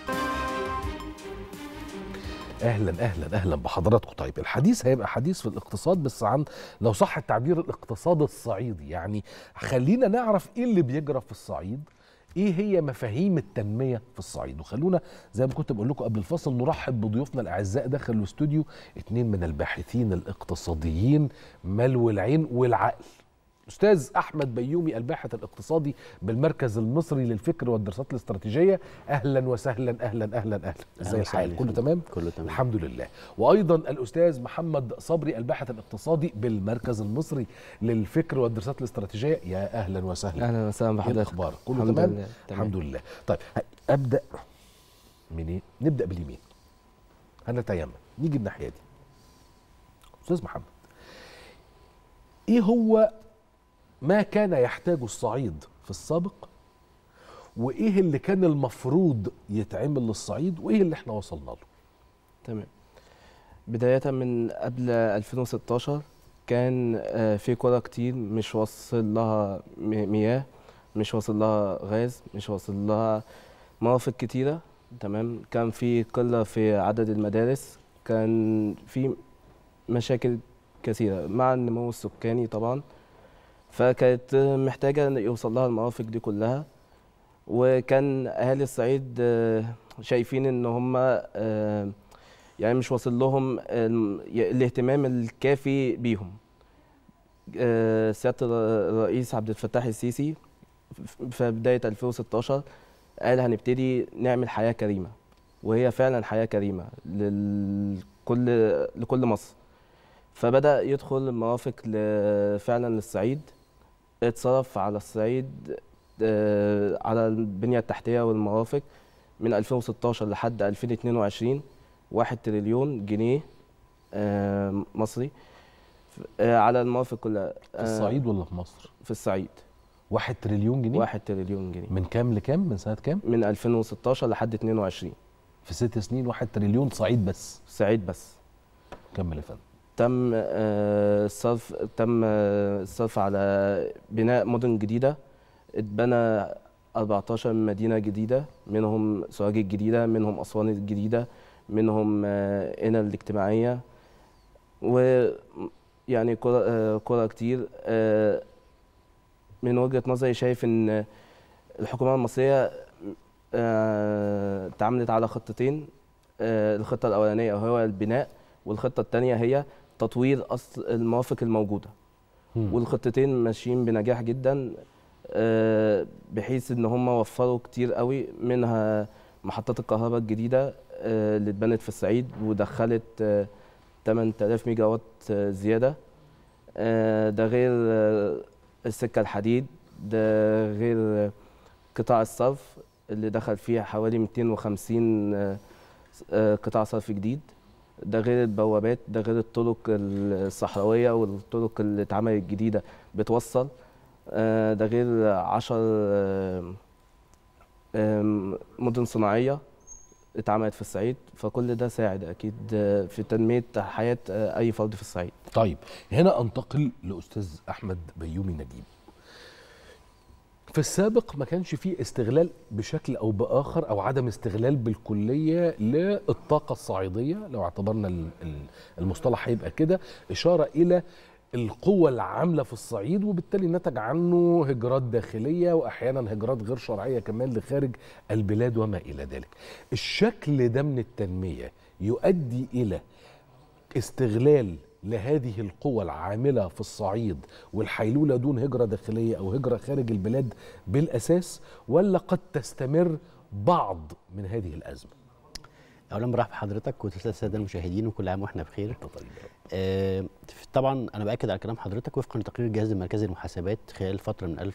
اهلا اهلا اهلا بحضراتكم طيب الحديث هيبقى حديث في الاقتصاد بس عن لو صح التعبير الاقتصاد الصعيدي يعني خلينا نعرف ايه اللي بيجرى في الصعيد ايه هي مفاهيم التنميه في الصعيد وخلونا زي ما كنت بقول لكم قبل الفصل نرحب بضيوفنا الاعزاء داخل الاستوديو اتنين من الباحثين الاقتصاديين ملو العين والعقل استاذ احمد بيومي الباحث الاقتصادي بالمركز المصري للفكر والدراسات الاستراتيجيه اهلا وسهلا اهلا اهلا اهلا ازي الحال كله تمام كله تمام الحمد لله وايضا الاستاذ محمد صبري الباحث الاقتصادي بالمركز المصري للفكر والدراسات الاستراتيجيه يا اهلا وسهلا اهلا وسهلا بحضرتك اخبارك كله الحمد تمام لله. تمام. الحمد لله طيب ابدا منين نبدا باليمين هنتيمم نيجي الناحيه دي استاذ محمد ايه هو ما كان يحتاجه الصعيد في السابق وايه اللي كان المفروض يتعمل للصعيد وايه اللي احنا وصلنا له تمام بداية من قبل 2016 كان آه، في قرى كتير مش واصل لها م- مياه مش واصل لها غاز مش واصل لها مرافق كتيرة تمام كان في قلة في عدد المدارس كان في مشاكل كثيرة مع النمو السكاني طبعا فكانت محتاجة إن يوصل لها المرافق دي كلها وكان أهالي الصعيد آه، شايفين إن هم آه، يعني مش واصل لهم الم- ي- الاهتمام الكافي بيهم آه، سيادة الر- الرئيس عبد الفتاح السيسي ف- في بداية 2016 قال هنبتدي نعمل حياة كريمة وهي فعلا حياة كريمة لكل لكل مصر فبدأ يدخل المرافق ل- فعلا للصعيد اتصرف على الصعيد آه، على البنية التحتية والمرافق من 2016 لحد 2022 واحد تريليون جنيه آه، مصري ف- آه، على المرافق كلها في الصعيد ولا في مصر في الصعيد واحد تريليون جنيه واحد تريليون جنيه من كام لكام من سنه كام من 2016 لحد 22 في ست سنين واحد تريليون صعيد بس صعيد بس كمل يا فندم تم آه، الصرف تم آه، الصرف على بناء مدن جديدة اتبنى 14 مدينة جديدة منهم سوهاج الجديدة منهم أسوان الجديدة منهم آه، قنا الاجتماعية ويعني قرى آه، قرى كتير آه، من وجهة نظري شايف إن الحكومة المصرية آه، اتعاملت على خطتين آه، الخطة الأولانية هو البناء والخطة الثانية هي تطوير أصل المرافق الموجودة والخطتين ماشيين بنجاح جدا آه، بحيث ان هم وفروا كتير قوي منها محطات الكهرباء الجديده آه، اللي اتبنت في الصعيد ودخلت آه، 8000 ميجا وات آه، زياده آه، ده غير آه، السكه الحديد ده غير آه، قطاع الصرف اللي دخل فيها حوالي 250 آه، آه، قطاع صرف جديد ده غير البوابات ده غير الطرق الصحراوية والطرق اللي اتعملت جديدة بتوصل آه، ده غير عشر آه، آم، مدن صناعية اتعملت في الصعيد فكل ده ساعد أكيد آه، في تنمية حياة آه، أي فرد في الصعيد طيب هنا انتقل لاستاذ احمد بيومي نجيب في السابق ما كانش فيه استغلال بشكل او باخر او عدم استغلال بالكليه للطاقه الصعيديه لو اعتبرنا ال- ال- المصطلح هيبقى كده اشاره الى القوة العاملة في الصعيد وبالتالي نتج عنه هجرات داخلية وأحيانا هجرات غير شرعية كمان لخارج البلاد وما إلى ذلك الشكل ده من التنمية يؤدي إلى استغلال لهذه القوى العاملة في الصعيد والحيلولة دون هجرة داخلية أو هجرة خارج البلاد بالأساس ولا قد تستمر بعض من هذه الأزمة اولا برحب بحضرتك والساده المشاهدين وكل عام واحنا بخير آه طبعا انا باكد على كلام حضرتك وفقا لتقرير الجهاز المركزي للمحاسبات خلال الفتره من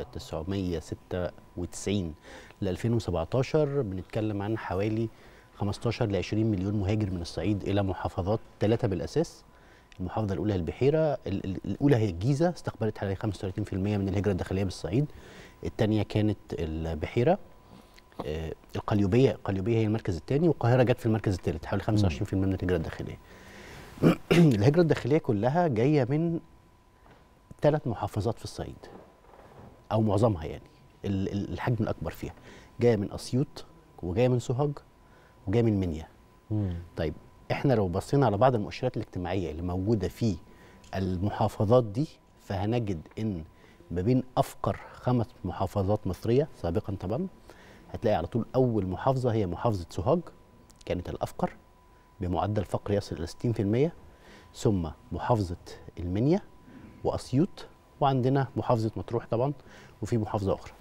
1996 ل 2017 بنتكلم عن حوالي 15 ل 20 مليون مهاجر من الصعيد الى محافظات ثلاثه بالاساس المحافظه الاولى هي البحيره ال- ال- الاولى هي الجيزه استقبلت حوالي 35% من الهجره الداخليه بالصعيد الثانيه كانت البحيره آه، القليوبيه القليوبيه هي المركز الثاني والقاهره جت في المركز الثالث حوالي 25% من الهجره الداخليه الهجره الداخليه كلها جايه من ثلاث محافظات في الصعيد او معظمها يعني ال- ال- الحجم الاكبر فيها جايه من اسيوط وجايه من سوهاج وجايه من منيا طيب احنا لو بصينا على بعض المؤشرات الاجتماعيه اللي موجوده في المحافظات دي فهنجد ان ما بين افقر خمس محافظات مصريه سابقا طبعا هتلاقي على طول اول محافظه هي محافظه سوهاج كانت الافقر بمعدل فقر يصل الى 60% ثم محافظه المنيا واسيوط وعندنا محافظه مطروح طبعا وفي محافظه اخرى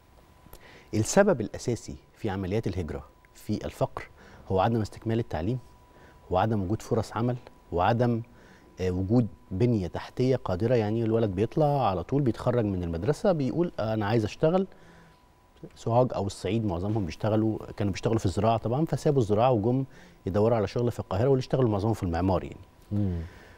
السبب الاساسي في عمليات الهجره في الفقر هو عدم استكمال التعليم وعدم وجود فرص عمل وعدم آه، وجود بنيه تحتيه قادره يعني الولد بيطلع على طول بيتخرج من المدرسه بيقول آه، انا عايز اشتغل سوهاج او الصعيد معظمهم بيشتغلوا كانوا بيشتغلوا في الزراعه طبعا فسابوا الزراعه وجم يدوروا على شغل في القاهره واللي اشتغلوا معظمهم في المعمار يعني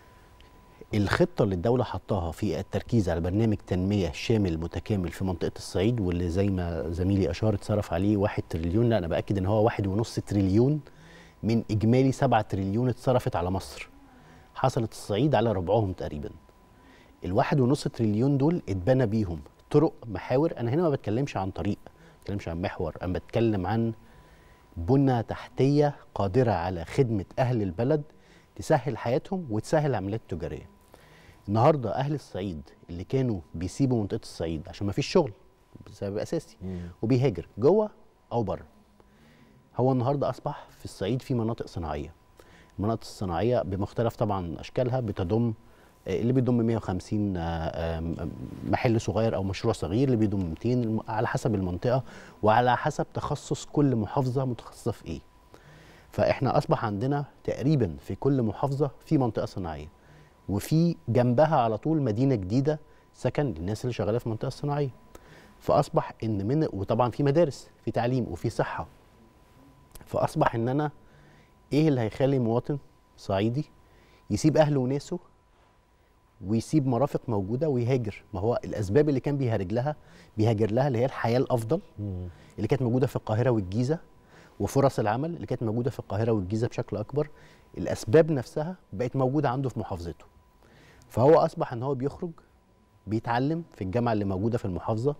الخطه اللي الدوله حطاها في التركيز على برنامج تنميه شامل متكامل في منطقه الصعيد واللي زي ما زميلي اشار اتصرف عليه 1 تريليون لا انا باكد ان هو واحد ونص تريليون من اجمالي 7 تريليون اتصرفت على مصر حصلت الصعيد على ربعهم تقريبا الواحد ونص تريليون دول اتبنى بيهم طرق محاور انا هنا ما بتكلمش عن طريق ما بتكلمش عن محور انا بتكلم عن بنى تحتيه قادره على خدمه اهل البلد تسهل حياتهم وتسهل العمليات التجاريه النهارده اهل الصعيد اللي كانوا بيسيبوا منطقه الصعيد عشان ما فيش شغل بسبب اساسي وبيهاجر جوه او بره هو النهارده اصبح في الصعيد في مناطق صناعيه المناطق الصناعيه بمختلف طبعا اشكالها بتضم آه، اللي بيضم 150 آه، آم، محل صغير او مشروع صغير اللي بيضم 200 الم- على حسب المنطقه وعلى حسب تخصص كل محافظه متخصصه في ايه فاحنا اصبح عندنا تقريبا في كل محافظه في منطقه صناعيه وفي جنبها على طول مدينه جديده سكن للناس اللي شغاله في المنطقه الصناعيه فاصبح ان من وطبعا في مدارس في تعليم وفي صحه فاصبح ان انا ايه اللي هيخلي مواطن صعيدي يسيب اهله وناسه ويسيب مرافق موجوده ويهاجر ما هو الاسباب اللي كان بيهاجر لها بيهاجر لها اللي هي الحياه الافضل اللي كانت موجوده في القاهره والجيزه وفرص العمل اللي كانت موجوده في القاهره والجيزه بشكل اكبر الاسباب نفسها بقت موجوده عنده في محافظته فهو اصبح ان هو بيخرج بيتعلم في الجامعه اللي موجوده في المحافظه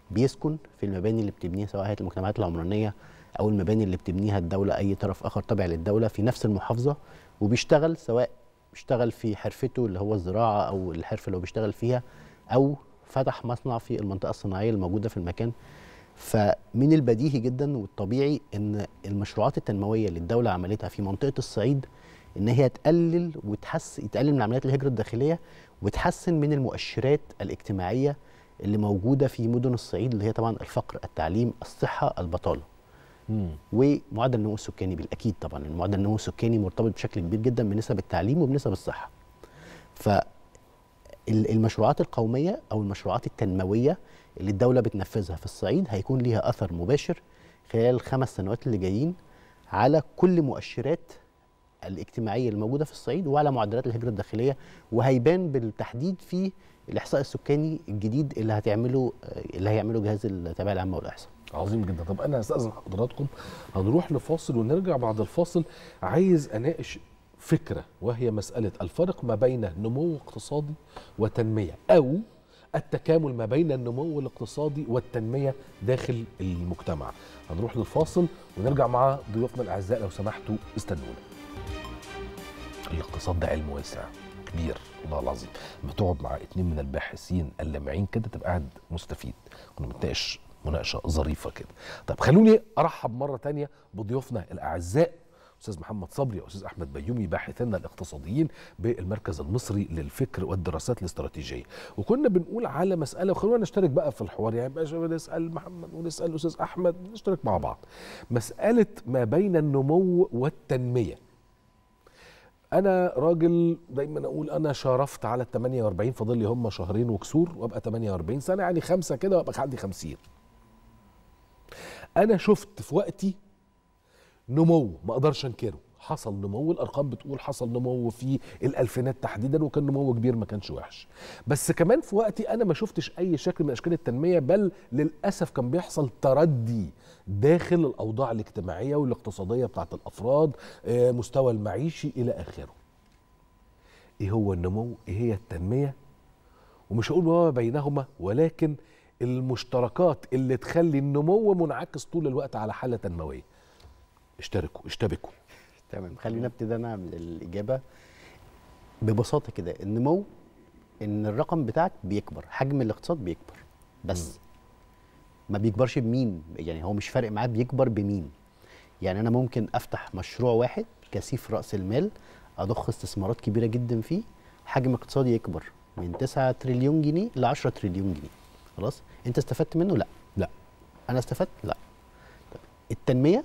بيسكن في المباني اللي بتبنيها سواء هيئه المجتمعات العمرانيه او المباني اللي بتبنيها الدوله اي طرف اخر تابع للدوله في نفس المحافظه وبيشتغل سواء بيشتغل في حرفته اللي هو الزراعه او الحرفه اللي هو بيشتغل فيها او فتح مصنع في المنطقه الصناعيه الموجوده في المكان فمن البديهي جدا والطبيعي ان المشروعات التنمويه اللي الدوله عملتها في منطقه الصعيد ان هي تقلل وتحسن تقلل من عمليات الهجره الداخليه وتحسن من المؤشرات الاجتماعيه اللي موجوده في مدن الصعيد اللي هي طبعا الفقر، التعليم، الصحه، البطاله. ومعدل النمو السكاني بالاكيد طبعا معدل النمو السكاني مرتبط بشكل كبير جدا بنسب التعليم وبنسب الصحه. فالمشروعات القوميه او المشروعات التنمويه اللي الدوله بتنفذها في الصعيد هيكون ليها اثر مباشر خلال الخمس سنوات اللي جايين على كل مؤشرات الاجتماعيه الموجوده في الصعيد وعلى معدلات الهجره الداخليه وهيبان بالتحديد في الاحصاء السكاني الجديد اللي هتعمله اللي هيعمله جهاز التابع العامه والاحصاء. عظيم جدا طب انا هستاذن حضراتكم هنروح لفاصل ونرجع بعد الفاصل عايز اناقش فكره وهي مساله الفرق ما بين نمو اقتصادي وتنميه او التكامل ما بين النمو الاقتصادي والتنميه داخل المجتمع هنروح للفاصل ونرجع مع ضيوفنا الاعزاء لو سمحتوا استنونا الاقتصاد ده علم واسع كبير والله العظيم لما تقعد مع اتنين من الباحثين اللامعين كده تبقى قاعد مستفيد كنا بنتناقش مناقشه ظريفه كده طب خلوني ارحب مره تانية بضيوفنا الاعزاء استاذ محمد صبري واستاذ احمد بيومي باحثينا الاقتصاديين بالمركز المصري للفكر والدراسات الاستراتيجيه وكنا بنقول على مساله وخلونا نشترك بقى في الحوار يعني بقى نسال محمد ونسال الاستاذ احمد نشترك مع بعض مساله ما بين النمو والتنميه انا راجل دايما اقول انا شرفت على ال 48 فاضل لي هم شهرين وكسور وابقى 48 سنه يعني خمسه كده وابقى عندي 50 انا شفت في وقتي نمو ما اقدرش انكره حصل نمو الارقام بتقول حصل نمو في الالفينات تحديدا وكان نمو كبير ما كانش وحش بس كمان في وقتي انا ما شفتش اي شكل من اشكال التنميه بل للاسف كان بيحصل تردي داخل الاوضاع الاجتماعيه والاقتصاديه بتاعت الافراد مستوى المعيشي الى اخره ايه هو النمو ايه هي التنميه ومش هقول ما بينهما ولكن المشتركات اللي تخلي النمو منعكس طول الوقت على حاله تنمويه اشتركوا اشتبكوا تمام خلينا ابتدي انا من الاجابه ببساطه كده النمو ان الرقم بتاعك بيكبر حجم الاقتصاد بيكبر بس م. ما بيكبرش بمين يعني هو مش فارق معاه بيكبر بمين يعني انا ممكن افتح مشروع واحد كثيف راس المال اضخ استثمارات كبيره جدا فيه حجم اقتصادي يكبر من 9 تريليون جنيه ل 10 تريليون جنيه خلاص انت استفدت منه لا لا انا استفدت لا طب التنميه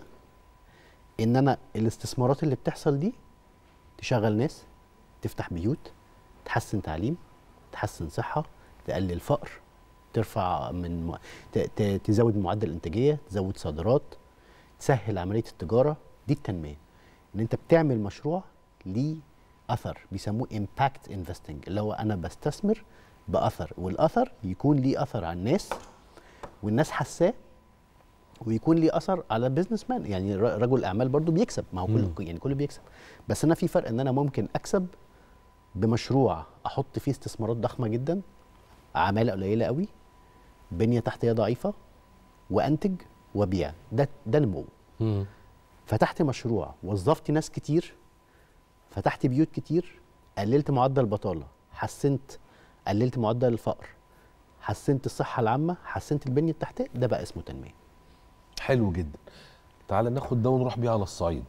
ان انا الاستثمارات اللي بتحصل دي تشغل ناس تفتح بيوت تحسن تعليم تحسن صحه تقلل فقر ترفع من م... ت... ت... تزود معدل الانتاجيه تزود صادرات تسهل عمليه التجاره دي التنميه ان انت بتعمل مشروع ليه اثر بيسموه امباكت انفستنج اللي هو انا بستثمر باثر والاثر يكون ليه اثر على الناس والناس حاساه ويكون ليه اثر على بزنس مان يعني رجل اعمال برضو بيكسب ما هو كل يعني كله بيكسب بس انا في فرق ان انا ممكن اكسب بمشروع احط فيه استثمارات ضخمه جدا عماله قليله قوي بنيه تحتيه ضعيفه وانتج وبيع ده ده نمو فتحت مشروع وظفت ناس كتير فتحت بيوت كتير قللت معدل البطاله حسنت قللت معدل الفقر حسنت الصحه العامه حسنت البنيه التحتيه ده بقى اسمه تنميه حلو جدا تعال ناخد ده ونروح بيه على الصعيد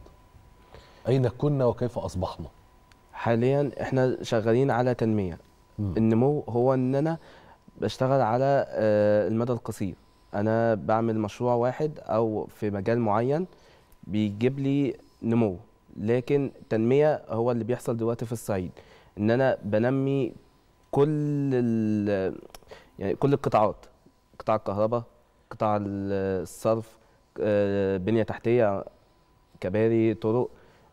اين كنا وكيف اصبحنا حاليا احنا شغالين على تنميه م. النمو هو ان انا بشتغل على المدى القصير انا بعمل مشروع واحد او في مجال معين بيجيب لي نمو لكن تنميه هو اللي بيحصل دلوقتي في الصعيد ان انا بنمي كل يعني كل القطاعات قطاع الكهرباء قطاع الصرف بنيه تحتيه كباري طرق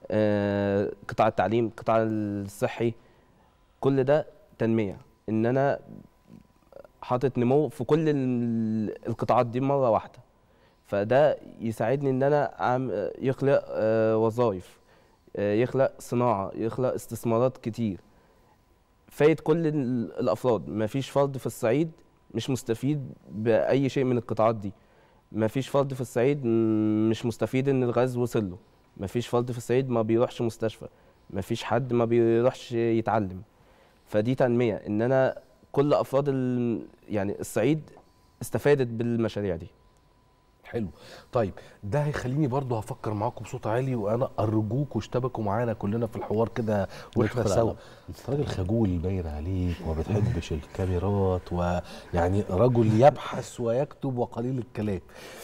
قطاع التعليم قطاع الصحي كل ده تنميه ان انا حاطط نمو في كل القطاعات دي مره واحده فده يساعدني ان انا يخلق وظائف يخلق صناعه يخلق استثمارات كتير فايد كل الافراد ما فيش فرد في الصعيد مش مستفيد باي شيء من القطاعات دي ما فيش فرد في الصعيد م- مش مستفيد ان الغاز وصل له ما فيش فرد في الصعيد ما بيروحش مستشفى ما فيش حد ما بيروحش يتعلم فدي تنميه ان انا كل افراد ال- يعني الصعيد استفادت بالمشاريع دي حلو طيب ده هيخليني برضه هفكر معاكم بصوت عالي وانا ارجوكوا اشتبكوا معانا كلنا في الحوار كده واحنا ندخل سوا على- انت راجل خجول باين عليك وما بتحبش الكاميرات ويعني رجل يبحث ويكتب وقليل الكلام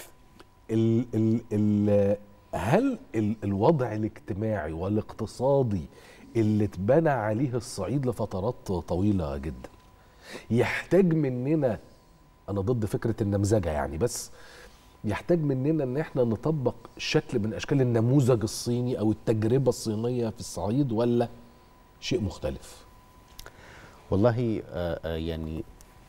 ال ال ال هل ال الوضع الاجتماعي والاقتصادي اللي اتبنى عليه الصعيد لفترات طويله جدا يحتاج مننا انا ضد فكره النمذجه يعني بس يحتاج مننا ان احنا نطبق شكل من اشكال النموذج الصيني او التجربه الصينيه في الصعيد ولا شيء مختلف والله آه، آه، يعني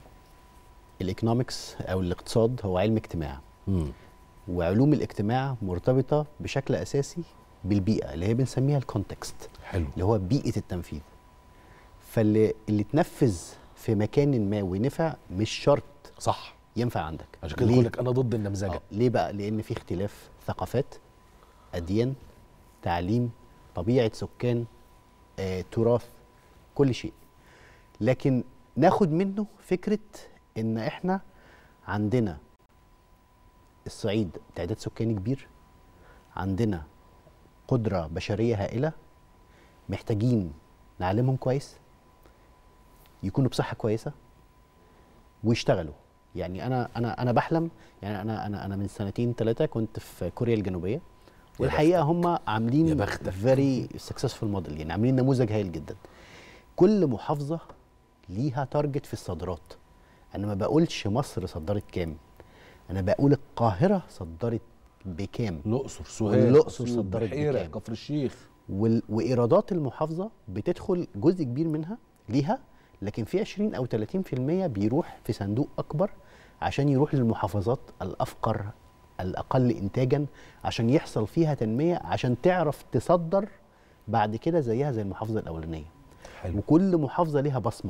الايكونومكس او الاقتصاد هو علم اجتماع مم. وعلوم الاجتماع مرتبطه بشكل اساسي بالبيئه اللي هي بنسميها الكونتكست حلو اللي هو بيئه التنفيذ فاللي اللي اتنفذ في مكان ما ونفع مش شرط صح ينفع عندك عشان كده ليه؟ بقول لك انا ضد النمذجه آه، ليه بقى لان في اختلاف ثقافات اديان تعليم طبيعه سكان آه، تراث كل شيء لكن ناخد منه فكره ان احنا عندنا الصعيد تعداد سكاني كبير عندنا قدره بشريه هائله محتاجين نعلمهم كويس يكونوا بصحه كويسه ويشتغلوا يعني انا انا انا بحلم يعني انا انا انا من سنتين ثلاثه كنت في كوريا الجنوبيه والحقيقه هم عاملين فيري سكسسفول موديل يعني عاملين نموذج هايل جدا كل محافظه ليها تارجت في الصادرات انا ما بقولش مصر صدرت كام انا بقول القاهره صدرت بكام الاقصر سوهاج والاقصر أسيوط، صدرت بحيرة، بكام كفر الشيخ وال... وايرادات المحافظه بتدخل جزء كبير منها ليها لكن في 20 او 30% بيروح في صندوق اكبر عشان يروح للمحافظات الافقر الاقل انتاجا عشان يحصل فيها تنميه عشان تعرف تصدر بعد كده زيها زي المحافظه الاولانيه حلو. وكل محافظه ليها بصمه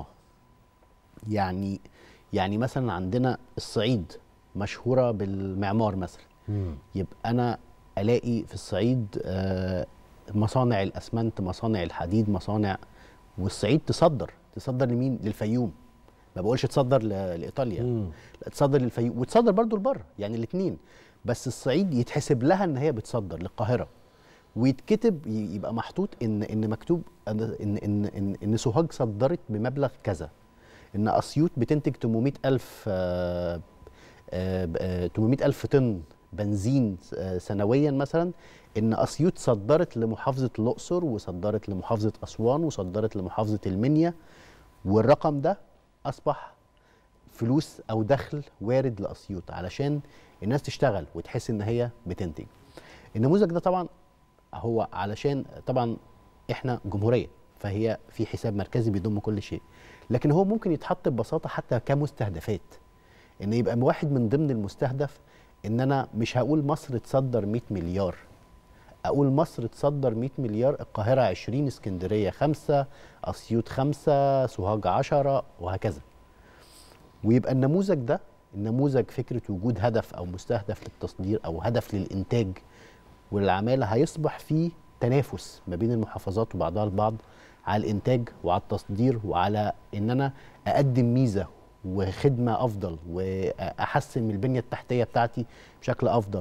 يعني يعني مثلا عندنا الصعيد مشهوره بالمعمار مثلا يبقى انا الاقي في الصعيد آه، مصانع الاسمنت مصانع الحديد مصانع والصعيد تصدر تصدر لمين للفيوم ما بقولش تصدر ل- لايطاليا لا تصدر للفيوم وتصدر برضو لبره يعني الاثنين بس الصعيد يتحسب لها ان هي بتصدر للقاهره ويتكتب ي- يبقى محطوط ان ان مكتوب ان ان ان ان, إن سوهاج صدرت بمبلغ كذا ان اسيوط بتنتج 800 الف آه، آه، آه، 800 الف طن بنزين آه، سنويا مثلا ان اسيوط صدرت لمحافظه الاقصر وصدرت لمحافظه اسوان وصدرت لمحافظه المنيا والرقم ده اصبح فلوس او دخل وارد لاسيوط علشان الناس تشتغل وتحس ان هي بتنتج النموذج ده طبعا هو علشان طبعا احنا جمهوريه فهي في حساب مركزي بيضم كل شيء لكن هو ممكن يتحط ببساطه حتى كمستهدفات ان يبقى واحد من ضمن المستهدف ان انا مش هقول مصر تصدر 100 مليار اقول مصر تصدر 100 مليار القاهره 20 اسكندريه 5 اسيوط 5 سوهاج 10 وهكذا ويبقى النموذج ده النموذج فكره وجود هدف او مستهدف للتصدير او هدف للانتاج والعماله هيصبح فيه تنافس ما بين المحافظات وبعضها البعض على الانتاج وعلى التصدير وعلى ان انا اقدم ميزه وخدمه افضل واحسن من البنيه التحتيه بتاعتي بشكل افضل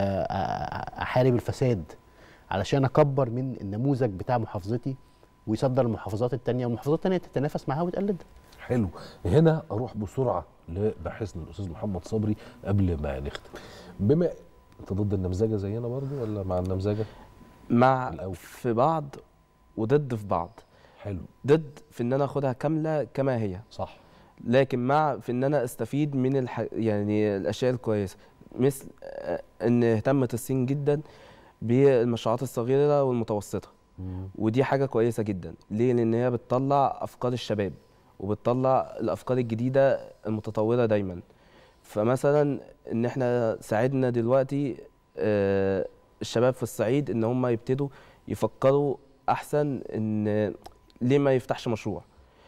واحارب الفساد علشان اكبر من النموذج بتاع محافظتي ويصدر المحافظات التانية والمحافظات التانية تتنافس معاها وتقلدها حلو هنا اروح بسرعه لباحثنا الاستاذ محمد صبري قبل ما نختم بما انت ضد النمذجه زينا برضو ولا مع النمذجه مع في بعض وضد في بعض حلو ضد في ان انا اخدها كامله كما هي صح لكن مع في ان انا استفيد من الح... يعني الاشياء الكويسه مثل آه، ان اهتمت الصين جدا بالمشروعات الصغيره والمتوسطه ودي حاجه كويسه جدا ليه لان هي بتطلع افكار الشباب وبتطلع الافكار الجديده المتطوره دايما فمثلا ان احنا ساعدنا دلوقتي آه، الشباب في الصعيد ان هم يبتدوا يفكروا احسن ان ليه ما يفتحش مشروع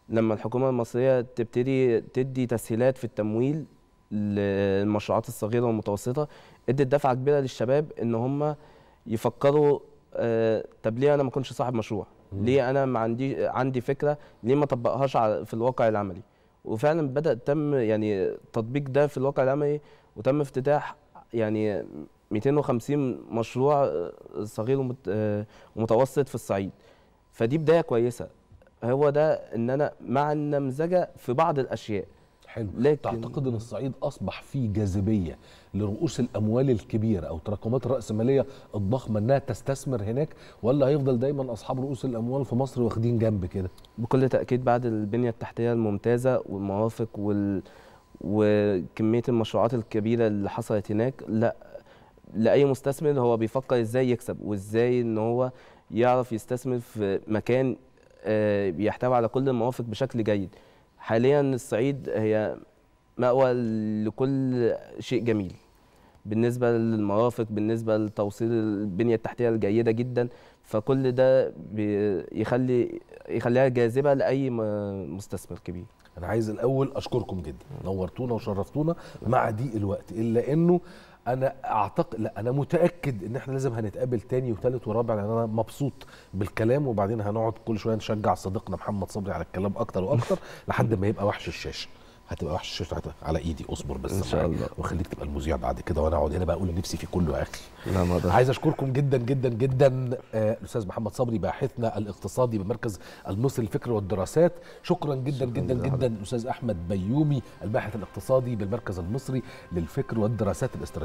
لما الحكومه المصريه تبتدي تدي تسهيلات في التمويل للمشروعات الصغيره والمتوسطه ادت دفعه كبيره للشباب ان هم يفكروا آه، طب ليه انا ما اكونش صاحب مشروع ليه انا ما عندي عندي فكره ليه ما اطبقهاش على- في الواقع العملي وفعلا بدا تم يعني تطبيق ده في الواقع العملي وتم افتتاح يعني 250 مشروع آه، صغير ومت- آه، ومتوسط في الصعيد فدي بدايه كويسه هو ده ان انا مع النمذجه في بعض الاشياء حلو لكن تعتقد ان الصعيد اصبح فيه جاذبيه لرؤوس الاموال الكبيره او تراكمات الراسماليه الضخمه انها تستثمر هناك ولا هيفضل دايما اصحاب رؤوس الاموال في مصر واخدين جنب كده بكل تأكيد بعد البنية التحتية الممتازة والمرافق وال... وكمية المشروعات الكبيرة اللي حصلت هناك لا لأي مستثمر هو بيفكر ازاي يكسب وازاي ان هو يعرف يستثمر في مكان آه، بيحتوي على كل المرافق بشكل جيد حاليا الصعيد هي مأوى لكل شيء جميل بالنسبة للمرافق بالنسبة لتوصيل البنية التحتية الجيدة جدا فكل ده بيخلي يخليها جاذبة لأي م- مستثمر كبير انا عايز الاول اشكركم جدا نورتونا وشرفتونا مع ضيق الوقت الا انه انا اعتقد لا انا متاكد ان احنا لازم هنتقابل تاني وتالت ورابع لان انا مبسوط بالكلام وبعدين هنقعد كل شويه نشجع صديقنا محمد صبري على الكلام اكتر واكتر لحد ما يبقى وحش الشاشه هتبقى وحش الشاشه هت- على ايدي اصبر بس إن شاء معايا الله. وخليك تبقى المذيع بعد كده وانا اقعد هنا بقى اقول نفسي في كله يا اخي لا ما أقدرش. عايز اشكركم جدا جدا جدا آه، الاستاذ محمد صبري باحثنا الاقتصادي بمركز المصري للفكر والدراسات شكرا جدا جدا جدا الاستاذ احمد بيومي الباحث الاقتصادي بالمركز المصري للفكر والدراسات الاستراتيجيه